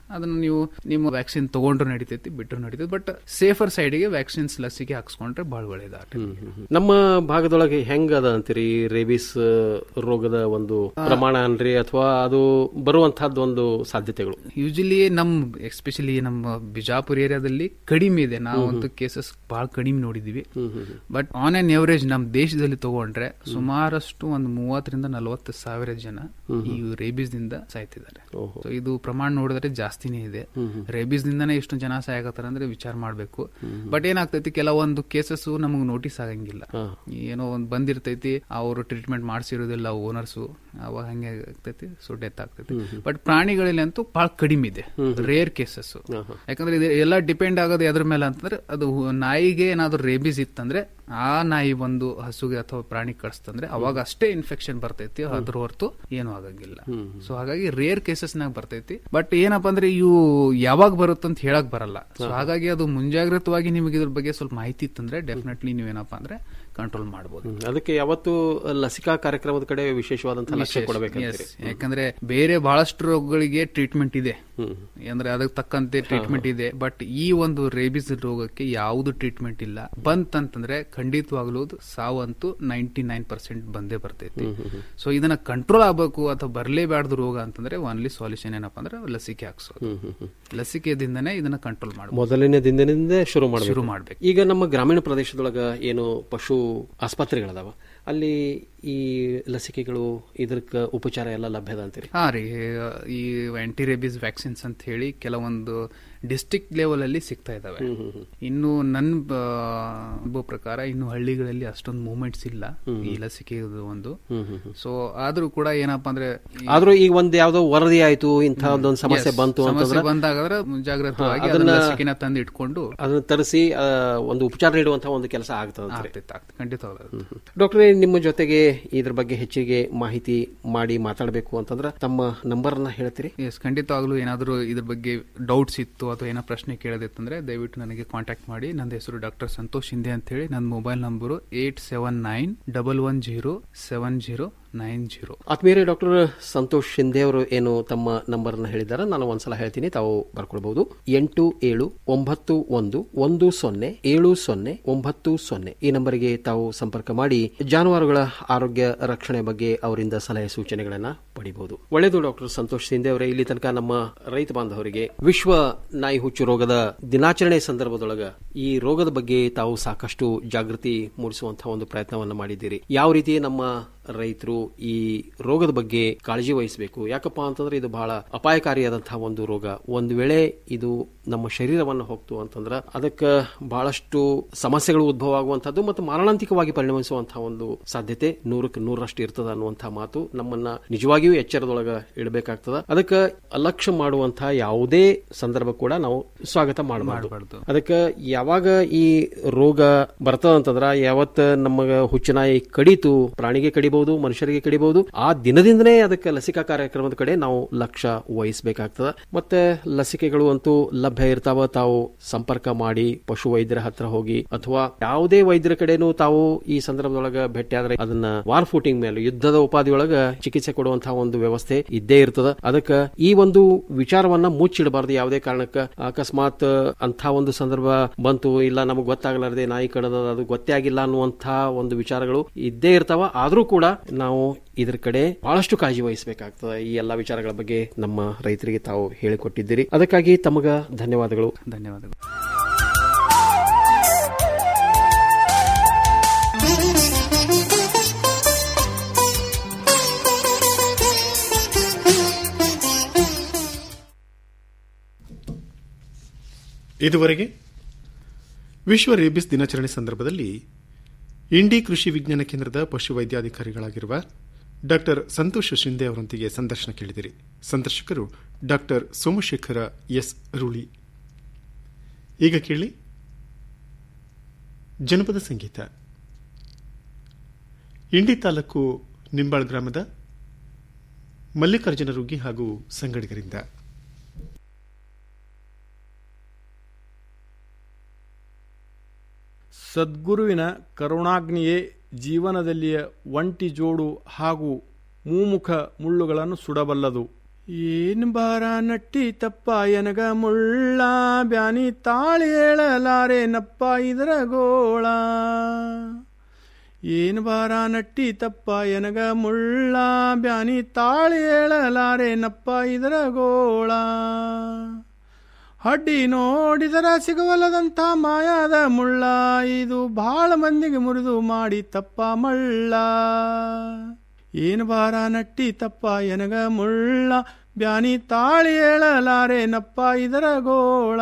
ಅದನ್ನ ನೀವು ನಿಮ್ಮ ವ್ಯಾಕ್ಸಿನ್ ತಗೊಂಡ್ರು ನಡೀತೈತಿ ಬಿಟ್ಟರು ನಡೀತೈತಿ ಬಟ್ ಸೇಫರ್ ಸೈಡ್ಗೆ ವ್ಯಾಕ್ಸಿನ್ಸ್ ಲಸಿಕೆ ಹಾಕ್ಸ್ಕೊಂಡ್ರೆ ಬಹಳ ಒಳ್ಳೇದಾಗ್ತದೆ ನಮ್ಮ ಭಾಗದೊಳಗೆ ಹೆಂಗ ಅದ ಅಂತೀರಿ ರೇಬಿಸ್ ರೋಗದ ಒಂದು ಪ್ರಮಾಣ ಅನ್ರಿ ಅಥವಾ ಅದು ಬರುವಂತಹದ್ದು ಒಂದು ಸಾಧ್ಯತೆಗಳು ಯೂಶಲಿ ನಮ್ ಎಸ್ಪೆಷಲಿ ನಮ್ಮ ಬಿಜಾಪುರ ಏರಿಯಾದಲ್ಲಿ ಕಡಿಮೆ ಇದೆ ನಾವು ಒಂದು ಕೇಸಸ್ ಬಹಳ ಕಡಿಮೆ ನೋಡಿದೀವಿ ಬಟ್ ಆನ್ ಆನ್ ಎವರೇಜ್ ನಮ್ ದೇಶದಲ್ಲಿ ತಗೊಂಡ್ರೆ ಸುಮಾರಷ್ಟು ಒಂದು ಮೂವತ್ತರಿಂದ ನಲವತ್ತು ಸಾವಿರ ಜನ ಈ ರೇಬಿಸ್ ದಿಂದ ಸಾಯ್ತಿದ್ದಾರೆ So ಇದು ಪ್ರಮಾಣ ನೋಡಿದ್ರೆ ಜಾಸ್ತಿನೇ ಇದೆ ರೇಬಿಸ್ ದಿಂದನೇ ಎಷ್ಟು ಜನ ಸಾಯಕತ್ತಾರ ಅಂದ್ರೆ ವಿಚಾರ ಮಾಡ್ಬೇಕು ಬಟ್ ಏನಾಗ್ತೈತಿ ಕೆಲವೊಂದು ಕೇಸಸ್ ನಮಗ್ ನೋಟಿಸ್ ಆಗಂಗಿಲ್ಲ ಏನೋ ಒಂದ್ ಬಂದಿರ್ತೈತಿ ಅವರು ಟ್ರೀಟ್ಮೆಂಟ್ ಮಾಡಿಸಿರೋದಿಲ್ಲ ಓನರ್ಸು ಅವಾಗ ಹಂಗೆ ಆಗ್ತೈತಿ ಸೊ ಡೆತ್ ಆಗ್ತೈತಿ ಬಟ್ ಪ್ರಾಣಿಗಳಲ್ಲಿ ಅಂತೂ ಬಹಳ ಕಡಿಮೆ ಇದೆ ರೇರ್ ಕೇಸಸ್ ಯಾಕಂದ್ರೆ ಇದು ಎಲ್ಲ ಡಿಪೆಂಡ್ ಆಗೋದು ಎದ್ರ ಮೇಲೆ ಅಂತಂದ್ರೆ ಅದು ಹು- ನಾಯಿಗೆ ಏನಾದ್ರು ರೇಬಿಸ್ ಇತ್ತಂದ್ರೆ ಆ ನಾಯಿ ಒಂದು ಹಸುಗೆ ಅಥವಾ ಪ್ರಾಣಿ ಕಳಿಸ್ತಂದ್ರೆ ಅವಾಗ ಅಷ್ಟೇ ಇನ್ಫೆಕ್ಷನ್ ಬರ್ತೈತಿ ಅದ್ರ ಹೊರತು ಏನು ಆಗಂಗಿಲ್ಲ ಸೊ ಹಾಗಾಗಿ ರೇರ್ ಕೇಸಸ್ ನಾಗ ಬರ್ತೈತಿ ಬಟ್ ಏನಪ್ಪಾ ಅಂದ್ರೆ ಇವು ಯಾವಾಗ ಬರುತ್ತಂತ ಹೇಳಕ್ ಬರಲ್ಲ ಸೊ ಹಾಗಾಗಿ ಅದು ಮುಂಜಾಗ್ರತವಾಗಿ ನಿಮಗೆ ಇದ್ರ ಬಗ್ಗೆ ಸ್ವಲ್ಪ ಮಾಹಿತಿ ಇತ್ತಂದ್ರೆ ಡೆಫಿನೆಟ್ಲಿ ನೀವೇನಪ್ಪಾ ಅಂದ್ರೆ ಕಂಟ್ರೋಲ್ ಮಾಡಬಹುದು ಅದಕ್ಕೆ ಯಾವತ್ತು ಲಸಿಕಾ ಕಾರ್ಯಕ್ರಮದ ಕಡೆ ವಿಶೇಷವಾದಂತಹ ಲಕ್ಷ್ಯ ಕೊಡಬೇಕಂತೀರಿ Yes. ಯಾಕಂದ್ರೆ ಬೇರೆ ಬಹಳಷ್ಟು ರೋಗಗಳಿಗೆ ಟ್ರೀಟ್ಮೆಂಟ್ ಇದೆ ಅಂದ್ರೆ ಅದಕ್ಕೆ ತಕ್ಕಂತೆ ಟ್ರೀಟ್ಮೆಂಟ್ ಇದೆ ಬಟ್ ಈ ಒಂದು ರೇಬಿಸ್ ರೋಗಕ್ಕೆ ಯಾವುದು ಟ್ರೀಟ್ಮೆಂಟ್ ಇಲ್ಲ ಬಂತಂತಂದ್ರೆ ಖಂಡಿತವಾಗ್ಲೂ ಅದು ಸಾವಂತೂ ನೈಂಟಿ ನೈನ್ ಪರ್ಸೆಂಟ್ ಬಂದೇ ಬರ್ತೈತಿ ಸೊ ಇದನ್ನ ಕಂಟ್ರೋಲ್ ಆಗಬೇಕು ಅಥವಾ ಬರಲೇಬಾರ್ದು ರೋಗ ಅಂತಂದ್ರೆ ಓನ್ಲಿ ಸೊಲ್ಯೂಷನ್ ಏನಪ್ಪಾ ಅಂದ್ರೆ ಲಸಿಕೆ ಹಾಕ್ಸೋದು ಲಸಿಕೆದಿಂದನೇ ಇದನ್ನ ಕಂಟ್ರೋಲ್ ಮಾಡಬಹುದು ಮೊದಲನೇ ದಿನದಿಂದ ಶುರು ಮಾಡಬೇಕು ಶುರು ಮಾಡ್ಬೇಕು. ಈಗ ನಮ್ಮ ಗ್ರಾಮೀಣ ಪ್ರದೇಶದೊಳಗ ಏನು ಪಶು ಆಸ್ಪತ್ರೆಗಳದಾವ ಅಲ್ಲಿ ಈ ಲಸಿಕೆಗಳು ಇದಕ್ಕ ಉಪಚಾರ ಎಲ್ಲ ಲಭ್ಯದ ಅಂತೀರಿ ಹಾ ರೀ ಈ ಆಂಟಿ ರೇಬಿಸ್ ವ್ಯಾಕ್ಸಿನ್ಸ್ ಅಂತ ಹೇಳಿ ಕೆಲವೊಂದು ಡಿಸ್ಟ್ರಿಕ್ಟ್ ಲೆವೆಲ್ ಅಲ್ಲಿ ಸಿಗ್ತಾ ಇದಾವೆ ಇನ್ನು ನನ್ನ ಬ- ಅನುಭವ ಪ್ರಕಾರ ಇನ್ನು ಹಳ್ಳಿಗಳಲ್ಲಿ ಅಷ್ಟೊಂದು ಮೂವ್ಮೆಂಟ್ಸ್ ಇಲ್ಲ ಈ ಲಸಿಕೆ ಒಂದು ಸೊ ಆದ್ರೂ ಕೂಡ ಏನಪ್ಪಾ ಅಂದ್ರೆ ಈ- ಆದ್ರೂ ಈಗ ಒಂದ್ ಯಾವ್ದೋ ವರದಿ ಆಯ್ತು ಇಂತಹದ್ದೊಂದು ಸಮಸ್ಯೆ Yes, ಬಂತು ಸಮಸ್ಯೆ ಅಂತಂದ್ರೆ ಬಂದಾಗದ್ರೆ ಮುಂಜಾಗ್ರತವಾಗಿ ಹಾ, ಅದನ್ನ ಅದನ್ನ- ಲಸಿಕೆನ ತಂದು ಇಟ್ಕೊಂಡು ಅದನ್ನ ತರಿಸಿ ಆ, ಒಂದು ಉಪಚಾರ ನೀಡುವಂತಹ ಒಂದು ಕೆಲಸ ಆಗ್ತದೆ ಆಗ್ತೈತೆ ಆಗ್ತೈತೆ ಖಂಡಿತವಾಗ್ಲೂ ಡಾಕ್ಟ್ರೇ ನಿಮ್ಮ ಜೊತೆಗೆ ಇದ್ರ ಬಗ್ಗೆ ಹೆಚ್ಚಿಗೆ ಮಾಹಿತಿ ಮಾಡಿ ಮಾತಾಡಬೇಕು ಅಂತಂದ್ರೆ ತಮ್ಮ ನಂಬರ್ ಅನ್ನ ಹೇಳ್ತೀರಿ ಎಸ್ ಖಂಡಿತವಾಗ್ಲೂ ಏನಾದರೂ ಇದ್ರ ಬಗ್ಗೆ ಡೌಟ್ಸ್ ಇತ್ತು ಅಥವಾ ಏನೋ ಪ್ರಶ್ನೆ ಕೇಳೋದಿತ್ತಂದ್ರೆ ದಯವಿಟ್ಟು ನನಗೆ ಕಾಂಟ್ಯಾಕ್ಟ್ ಮಾಡಿ ನನ್ನ ಹೆಸರು ಡಾಕ್ಟರ್ ಸಂತೋಷ್ ಶಿಂದೆ ಅಂತ ಹೇಳಿ ನನ್ನ mobile number eight seven nine double one zero seven zero nine zero ಆತ್ಮೀಯರೇ ಡಾಕ್ಟರ್ ಸಂತೋಷ್ ಶಿಂದೆ ಅವರು ಏನು ತಮ್ಮ ನಂಬರ್ ಅನ್ನ ಹೇಳಿದ್ದಾರೆ ನಾನು ಒಂದ್ಸಲ ಹೇಳ್ತೀನಿ ತಾವು ಬರ್ಕೊಳ್ಬಹುದು ಎಂಟು ಏಳು ಒಂಬತ್ತು ಒಂದು ಒಂದು ಸೊನ್ನೆ ಏಳು ಸೊನ್ನೆ ಒಂಬತ್ತು ಸೊನ್ನೆ ಈ ನಂಬರಿಗೆ ತಾವು ಸಂಪರ್ಕ ಮಾಡಿ ಜಾನುವಾರುಗಳ ಆರೋಗ್ಯ ರಕ್ಷಣೆ ಬಗ್ಗೆ ಅವರಿಂದ ಸಲಹೆ ಸೂಚನೆಗಳನ್ನ ಪಡಿಬಹುದು ಒಳ್ಳೆಯದು ಡಾಕ್ಟರ್ ಸಂತೋಷ್ ಶಿಂದೆ ಅವರೇ ಇಲ್ಲಿ ತನಕ ನಮ್ಮ ರೈತ ಬಾಂಧವರಿಗೆ ವಿಶ್ವ ನಾಯಿ ಹುಚ್ಚು ರೋಗದ ದಿನಾಚರಣೆ ಸಂದರ್ಭದೊಳಗ ಈ ರೋಗದ ಬಗ್ಗೆ ತಾವು ಸಾಕಷ್ಟು ಜಾಗೃತಿ ಮೂಡಿಸುವಂತಹ ಒಂದು ಪ್ರಯತ್ನವನ್ನ ಮಾಡಿದ್ದೀರಿ ಯಾವ ರೀತಿ ನಮ್ಮ ರೈತರು ಈ ರೋಗದ ಬಗ್ಗೆ ಕಾಳಜಿ ವಹಿಸಬೇಕು ಯಾಕಪ್ಪ ಅಂತಂದ್ರೆ ಇದು ಬಹಳ ಅಪಾಯಕಾರಿಯಾದಂತಹ ಒಂದು ರೋಗ ಒಂದು ವೇಳೆ ಇದು ನಮ್ಮ ಶರೀರವನ್ನು ಹೋಗ್ತು ಅಂತಂದ್ರೆ ಅದಕ್ಕೆ ಬಹಳಷ್ಟು ಸಮಸ್ಯೆಗಳು ಉದ್ಭವ ಆಗುವಂತಹದ್ದು ಮತ್ತು ಮಾರಣಾಂತಿಕವಾಗಿ ಪರಿಣಮಿಸುವಂತಹ ಒಂದು ಸಾಧ್ಯತೆ ನೂರಕ್ಕೆ ನೂರರಷ್ಟು ಇರ್ತದ ಅನ್ನುವಂತಹ ಮಾತು ನಮ್ಮನ್ನ ನಿಜವಾಗಿಯೂ ಎಚ್ಚರದೊಳಗ ಇಡಬೇಕಾಗ್ತದ ಅದಕ್ಕೆ ಅಲಕ್ಷ್ಯ ಮಾಡುವಂತಹ ಯಾವುದೇ ಸಂದರ್ಭ ಕೂಡ ನಾವು ಸ್ವಾಗತ ಮಾಡಬಾರ್ದು ಅದಕ್ಕೆ ಯಾವಾಗ ಈ ರೋಗ ಬರ್ತದ ಅಂತಂದ್ರ ಯಾವತ್ತ ನಮಗ ಹುಚ್ಚುನಾಯಿ ಕಡಿತು ಪ್ರಾಣಿಗೆ ಕಡಿಬಹುದು ಮನುಷ್ಯರಿಗೆ ಕಡಿಬಹುದು ಆ ದಿನದಿಂದನೇ ಅದಕ್ಕೆ ಲಸಿಕಾ ಕಾರ್ಯಕ್ರಮದ ಕಡೆ ನಾವು ಲಕ್ಷ್ಯ ವಹಿಸಬೇಕಾಗ್ತದ ಮತ್ತೆ ಲಸಿಕೆಗಳು ಅಂತೂ ಲಭ್ಯ ಇರ್ತಾವ ತಾವು ಸಂಪರ್ಕ ಮಾಡಿ ಪಶು ವೈದ್ಯರ ಹತ್ರ ಹೋಗಿ ಅಥವಾ ಯಾವುದೇ ವೈದ್ಯರ ಕಡೆನೂ ತಾವು ಈ ಸಂದರ್ಭದೊಳಗ ಭೇಟಿಯಾದ್ರೆ ಅದನ್ನ ವಾರ್ ಫೂಟಿಂಗ್ ಮೇಲೆ ಯುದ್ಧದ ಉಪಾಧಿಯೊಳಗ ಚಿಕಿತ್ಸೆ ಕೊಡುವಂತಹ ಒಂದು ವ್ಯವಸ್ಥೆ ಇದ್ದೇ ಇರ್ತದ ಅದಕ್ಕೆ ಈ ಒಂದು ವಿಚಾರವನ್ನ ಮುಚ್ಚಿಡಬಾರದು ಯಾವುದೇ ಕಾರಣಕ್ಕ ಅಕಸ್ಮಾತ್ ಅಂತ ಒಂದು ಸಂದರ್ಭ ಬಂತು ಇಲ್ಲ ನಮಗೆ ಗೊತ್ತಾಗಲಾರದೆ ನಾಯಿ ಕಡದ ಅದು ಗೊತ್ತೇ ಆಗಿಲ್ಲ ಅನ್ನುವಂತಹ ಒಂದು ವಿಚಾರಗಳು ಇದ್ದೇ ಇರ್ತಾವ ಆದ್ರೂ ಕೂಡ ನಾವು ಇದ್ರ ಕಡೆ ಬಹಳಷ್ಟು ಕಾಳಜಿ ವಹಿಸಬೇಕಾಗ್ತದೆ ಈ ಎಲ್ಲಾ ವಿಚಾರಗಳ ಬಗ್ಗೆ ನಮ್ಮ ರೈತರಿಗೆ ತಾವು ಹೇಳಿಕೊಟ್ಟಿದ್ದೀರಿ ಅದಕ್ಕಾಗಿ ತಮಗ ಧನ್ಯವಾದಗಳು ಧನ್ಯವಾದಗಳು ಇದುವರೆಗೆ ವಿಶ್ವ ರೇಬಿಸ್ ದಿನಾಚರಣೆ ಸಂದರ್ಭದಲ್ಲಿ ಇಂಡಿ ಕೃಷಿ ವಿಜ್ಞಾನ ಕೇಂದ್ರದ ಪಶು ವೈದ್ಯಾಧಿಕಾರಿಗಳಾಗಿರುವ ಡಾಕ್ಟರ್ ಸಂತೋಷ್ ಶಿಂದೆ ಅವರೊಂದಿಗೆ ಸಂದರ್ಶನ ಕೇಳಿದಿರಿ ಸಂದರ್ಶಕರು ಡಾಕ್ಟರ್ ಸೋಮಶೇಖರ ಎಸ್ ರೂಳಿ ಈಗ ಕೇಳಿ ಜನಪದ ಸಂಗೀತ ಇಂಡಿ ತಾಲೂಕು ನಿಂಬಾಳ್ ಗ್ರಾಮದ ಮಲ್ಲಿಕಾರ್ಜುನ ರುಗ್ಗಿ ಹಾಗೂ ಸಂಗಡಿಗರಿಂದ ಸದ್ಗುರುವಿನ ಕರುಣಾಗ್ನಿಯೇ ಜೀವನದಲ್ಲಿಯ ಒಂಟಿ ಜೋಡು ಹಾಗೂ ಮೂಮುಖ ಮುಳ್ಳುಗಳನ್ನು ಸುಡಬಲ್ಲದು ಏನ್ ಬಾರ ನಟ್ಟಿ ತಪ್ಪ ಎನಗ ಮುಳ್ಳ ಬ್ಯಾನಿ ತಾಳಿ ಹೇಳಲಾರೆ ನಪ್ಪ ಇದರ ಗೋಳ ಏನ್ ಬಾರ ನಟ್ಟಿ ತಪ್ಪ ಎನಗ ಮುಳ್ಳ ಬ್ಯಾನಿ ತಾಳಿ ಹೇಳಲಾರೆ ನಪ್ಪ ಇದರ ಗೋಳ ಹಡ್ಡಿ ನೋಡಿದರ ಸಿಗವಲ್ಲದಂಥ ಮಾಯಾದ ಮುಳ್ಳ ಇದು ಬಹಳ ಮಂದಿಗೆ ಮುರಿದು ಮಾಡಿ ತಪ್ಪ ಮಳ್ಳ ಏನು ಬಾರ ನಟ್ಟಿ ತಪ್ಪ ಎನಗ ಮುಳ್ಳ ಬ್ಯಾನಿ ತಾಳಿ ಹೇಳಲಾರೆ ನಪ್ಪ ಇದರ ಗೋಳ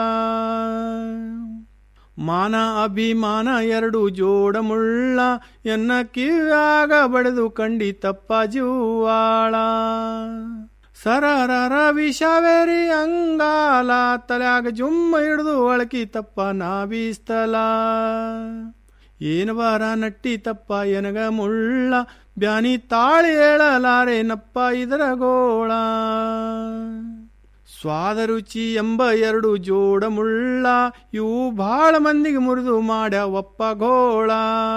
ಮಾನ ಅಭಿಮಾನ ಎರಡು ಜೋಡ ಮುಳ್ಳ ಎನ್ನ ಕಿವ್ಯಾಗ ಬಡಿದು ಕಂಡಿ ತಪ್ಪ ಜೀವಾಳ ಸರರ ವಿಷವೇರಿ ಅಂಗಾಲ ತಲ್ಯಾಗ ಜುಮ್ಮ ಹಿಡಿದು ಒಳಕಿ ತಪ್ಪ ನಾ ಬೀಸ್ತಲ ಏನು ಬಾರ ನಟ್ಟಿ ತಪ್ಪ ಎನಗ ಮುಳ್ಳ ಬ್ಯಾನಿ ತಾಳಿ ಹೇಳಲಾರೆ ನಪ್ಪ ಇದರ ಗೋಳ ಸ್ವಾದ ರುಚಿ ಎಂಬ ಎರಡು ಜೋಡ ಮುಳ್ಳ ಇವು ಬಹಳ ಮಂದಿಗೆ ಮುರಿದು ಮಾಡ್ಯಾವಪ್ಪ ಗೋಳ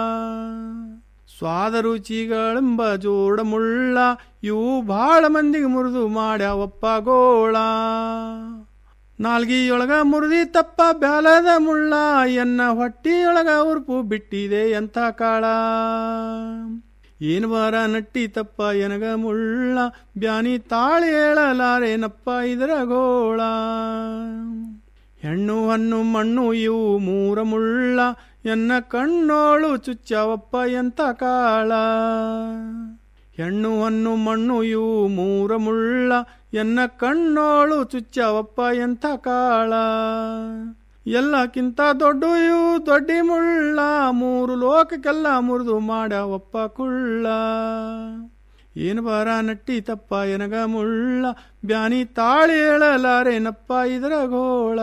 ಸ್ವಾದ ರುಚಿಗಳೆಂಬ ಜೋಡ ಮುಳ್ಳ ಇವು ಬಹಳ ಮಂದಿಗೆ ಮುರಿದು ಮಾಡ್ಯಾವಪ್ಪ ಗೋಳ ನಾಲ್ಗಿಯೊಳಗ ಮುರಿದಿ ತಪ್ಪ ಬ್ಯಾಲದ ಮುಳ್ಳ ಎನ್ನ ಹೊಟ್ಟಿಯೊಳಗ ಉರುಪು ಬಿಟ್ಟಿದೆ ಎಂಥ ಕಾಳ ಏನು ಬಾರ ನಟ್ಟಿ ತಪ್ಪ ಎನಗ ಮುಳ್ಳ ಬ್ಯಾನಿ ತಾಳಿ ಹೇಳಲಾರೇನಪ್ಪ ಇದರ ಗೋಳ ಹೆಣ್ಣು ಹಣ್ಣು ಮಣ್ಣು ಇವು ಮೂರ ಮುಳ್ಳ ಎನ್ನ ಕಣ್ಣೋಳು ಚುಚ್ಚವಪ್ಪ ಎಂತ ಕಾಳ ಹೆಣ್ಣು ಹಣ್ಣು ಮಣ್ಣು ಇವು ಮೂರ ಮುಳ್ಳ ಎನ್ನ ಕಣ್ಣೋಳು ಚುಚ್ಚವಪ್ಪ ಎಂಥ ಕಾಳ ಎಲ್ಲಕ್ಕಿಂತ ದೊಡ್ಡ ಇವು ದೊಡ್ಡಿ ಮುಳ್ಳ ಮೂರು ಲೋಕಕ್ಕೆಲ್ಲ ಮುರಿದು ಮಾಡ್ಯಾವಪ್ಪ ಕುಳ್ಳ ಏನು ಬಾರ ನಟ್ಟಿ ತಪ್ಪ ಎನಗ ಮುಳ್ಳ ಬ್ಯಾನಿ ತಾಳಿ ಹೇಳಲಾರೇನಪ್ಪ ಇದರ ಗೋಳ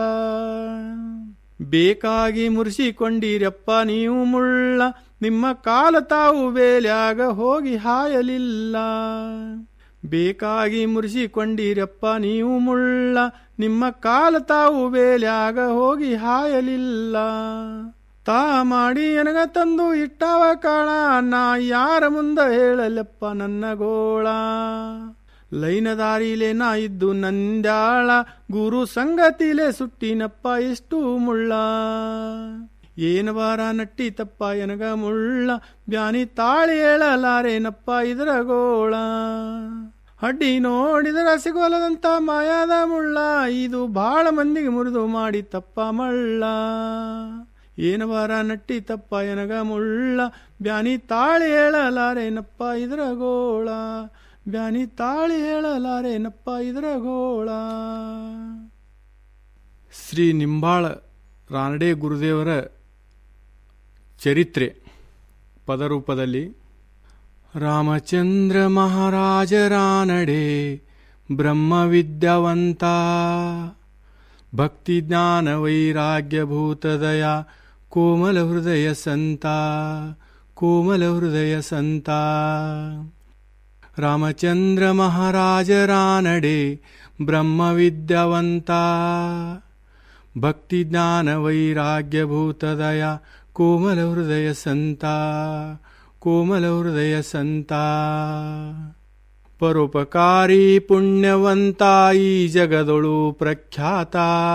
ಬೇಕಾಗಿ ಮುರಿಸಿಕೊಂಡಿರಪ್ಪ ನೀವು ಮುಳ್ಳ ನಿಮ್ಮ ಕಾಲ ತಾವು ಬೇಲ್ಯಾಗ ಹೋಗಿ ಹಾಯಲಿಲ್ಲ ಬೇಕಾಗಿ ಮುರಿಸಿಕೊಂಡಿರಪ್ಪ ನೀವು ಮುಳ್ಳ ನಿಮ್ಮ ಕಾಲ ತಾವು ಬೇಲ್ಯಾಗ ಹೋಗಿ ಹಾಯಲಿಲ್ಲ ತಾ ಮಾಡಿ ಎನಗ ತಂದು ಇಟ್ಟಾವ ಕಾಳ ನಾ ಯಾರ ಮುಂದ ಹೇಳಲಪ್ಪ ನನ್ನ ಗೋಳ ಲೈನ ದಾರಿಲೆ ನಾ ಇದ್ದು ನಂದ್ಯಾಳ ಗುರು ಸಂಗತಿಲೆ ಸುಟ್ಟಿನಪ್ಪ ಎಷ್ಟು ಮುಳ್ಳ ಏನು ಬಾರ ನಟ್ಟಿ ತಪ್ಪ ಎನಗ ಮುಳ್ಳ ಬ್ಯಾನಿ ತಾಳಿ ಹೇಳಲಾರೇನಪ್ಪ ಇದರ ಗೋಳ ಹಡ್ಡಿ ನೋಡಿದರ ಸಿಗೋಲದಂತ ಮಾಯಾದ ಮುಳ್ಳ ಇದು ಬಹಳ ಮಂದಿಗೆ ಮುರಿದು ಮಾಡಿ ತಪ್ಪ ಮಳ್ಳ ಏನು ಬಾರ ನಟ್ಟಿ ತಪ್ಪ ಎನಗ ಮುಳ್ಳ ಬ್ಯಾನಿ ತಾಳಿ ಹೇಳಲಾರೇನಪ್ಪ ಇದರ ಗೋಳ ಬ್ಯಾನಿ ತಾಳಿ ಹೇಳಲಾರೇನಪ್ಪ ಇದರ ಗೋಳ ಶ್ರೀ ನಿಂಬಾಳ ರಾನಡೆ ಗುರುದೇವರ ಚರಿತ್ರೆ ಪದರೂಪದಲ್ಲಿ ರಾಮಚಂದ್ರ ಮಹಾರಾಜ ರಾನಡೆ ಬ್ರಹ್ಮವಿದ್ಯಾವಂತ ಭಕ್ತಿ ಜ್ಞಾನ ವೈರಾಗ್ಯ ಭೂತದಯ ಕೋಮಲ ಹೃದಯ ಸಂತ ಕೋಮಲ ಹೃದಯ ಸಂತ ರಾಮಚಂದ್ರ ಮಹಾರಾಜ ರಾನಡೆ ಬ್ರಹ್ಮವಿದ್ಯಾವಂತ ಭಕ್ತಿ ಜ್ಞಾನ ವೈರಾಗ್ಯ ಭೂತದಯ ಕೋಮಲ ಹೃದಯ ಸಂತ ಕೋಮಲ ಹೃದಯ ಸಂತ ಪರೋಪಕಾರಿ ಪುಣ್ಯವಂತ ಈ ಜಗದೊಳು ಪ್ರಖ್ಯಾತ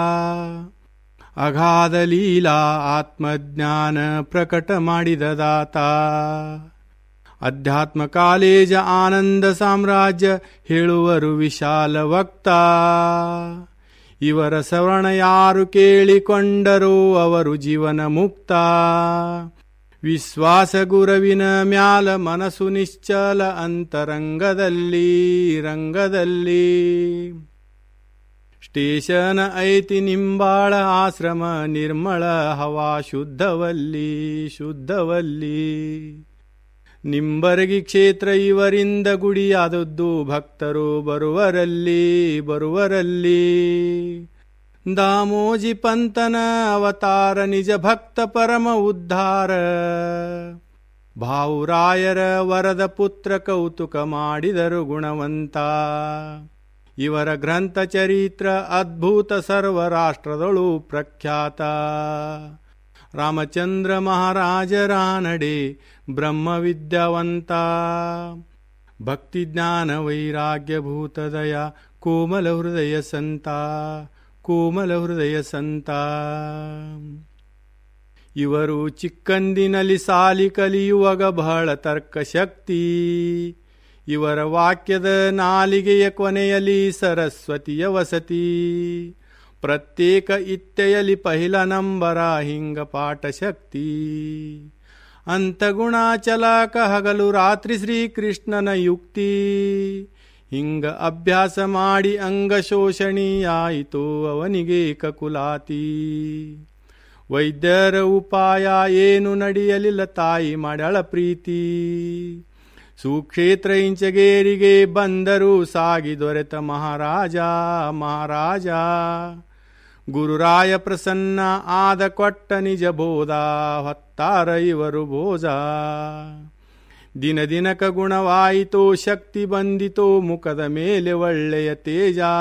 ಅಗಾಧ ಲೀಲಾ ಆತ್ಮಜ್ಞಾನ ಪ್ರಕಟ ಮಾಡಿದ ದಾತ ಅಧ್ಯಾತ್ಮ ಕಾಲೇಜ ಆನಂದ ಸಾಮ್ರಾಜ್ಯ ಹೇಳುವರು ವಿಶಾಲ ವಕ್ತ ಇವರ ಸವರ್ಣ ಯಾರು ಕೇಳಿಕೊಂಡರೋ ಅವರು ಜೀವನ ಮುಕ್ತ ವಿಶ್ವಾಸ ಗುರವಿನ ಮ್ಯಾಲ ಮನಸ್ಸು ನಿಶ್ಚಲ ಅಂತರಂಗದಲ್ಲಿ ರಂಗದಲ್ಲಿ ಸ್ಟೇಷನ್ ಐತಿ ನಿಂಬಾಳ ಆಶ್ರಮ ನಿರ್ಮಳ ಹವಾ ಶುದ್ಧವಲ್ಲಿ ಶುದ್ಧವಲ್ಲಿ ನಿಂಬರಗಿ ಕ್ಷೇತ್ರ ಇವರಿಂದ ಗುಡಿಯಾದದ್ದು ಭಕ್ತರು ಬರುವರಲ್ಲಿ ಬರುವರಲ್ಲಿ ದಾಮೋಜಿ ಪಂತನ ಅವತಾರ ನಿಜ ಭಕ್ತ ಪರಮ ಉದ್ಧಾರ ಭಾವುರಾಯರ ವರದ ಪುತ್ರ ಕೌತುಕ ಮಾಡಿದರು ಗುಣವಂತ ಇವರ ಗ್ರಂಥ ಚರಿತ್ರ ಅದ್ಭುತ ಸರ್ವ ರಾಷ್ಟ್ರದಳು ಪ್ರಖ್ಯಾತ ರಾಮಚಂದ್ರ ಮಹಾರಾಜರ ನಡೆ ಬ್ರಹ್ಮವಿದ್ಯಾವಂತ ಭಕ್ತಿ ಜ್ಞಾನ ವೈರಾಗ್ಯ ಭೂತದಯ ಕೋಮಲ ಹೃದಯ ಸಂತ ಕೋಮಲ ಹೃದಯ ಸಂತ ಇವರು ಚಿಕ್ಕಂದಿನಲ್ಲಿ ಸಾಲಿ ಕಲಿಯುವಾಗ ಬಹಳ ತರ್ಕಶಕ್ತಿ ಇವರ ವಾಕ್ಯದ ನಾಲಿಗೆಯ ಕೊನೆಯಲ್ಲಿ ಸರಸ್ವತಿಯ ವಸತಿ ಪ್ರತ್ಯೇಕ ಇತ್ತೆಯಲ್ಲಿ ಪಹಿಲ ನಂಬರ ಹಿಂಗ ಪಾಠ ಶಕ್ತಿ ಅಂತಗುಣಾಚಲಕ ಹಗಲು ರಾತ್ರಿ ಶ್ರೀಕೃಷ್ಣನ ಯುಕ್ತಿ ಹಿಂಗ ಅಭ್ಯಾಸ ಮಾಡಿ ಅಂಗ ಶೋಷಣೀಯಾಯಿತು ಅವನಿಗೆ ಕಕುಲಾತಿ ವೈದ್ಯರ ಉಪಾಯ ಏನು ನಡೆಯಲಿಲ್ಲ ತಾಯಿ ಮಾಡ್ಯಾಳ ಪ್ರೀತಿ ಸುಕ್ಷೇತ್ರ ಇಂಚಗೇರಿಗೆ ಬಂದರು ಸಾಗಿ ದೊರೆತ ಮಹಾರಾಜ ಮಹಾರಾಜ ಗುರುರಾಯ ಪ್ರಸನ್ನ ಆದ ಕೊಟ್ಟ ನಿಜ ಬೋಧ ಹೊತ್ತಾರ ಇವರು ಬೋಜ ದಿನ ದಿನಕ ಗುಣವಾಯಿತೋ ಶಕ್ತಿ ಬಂದಿತೋ ಮುಖದ ಮೇಲೆ ಒಳ್ಳೆಯ ತೇಜ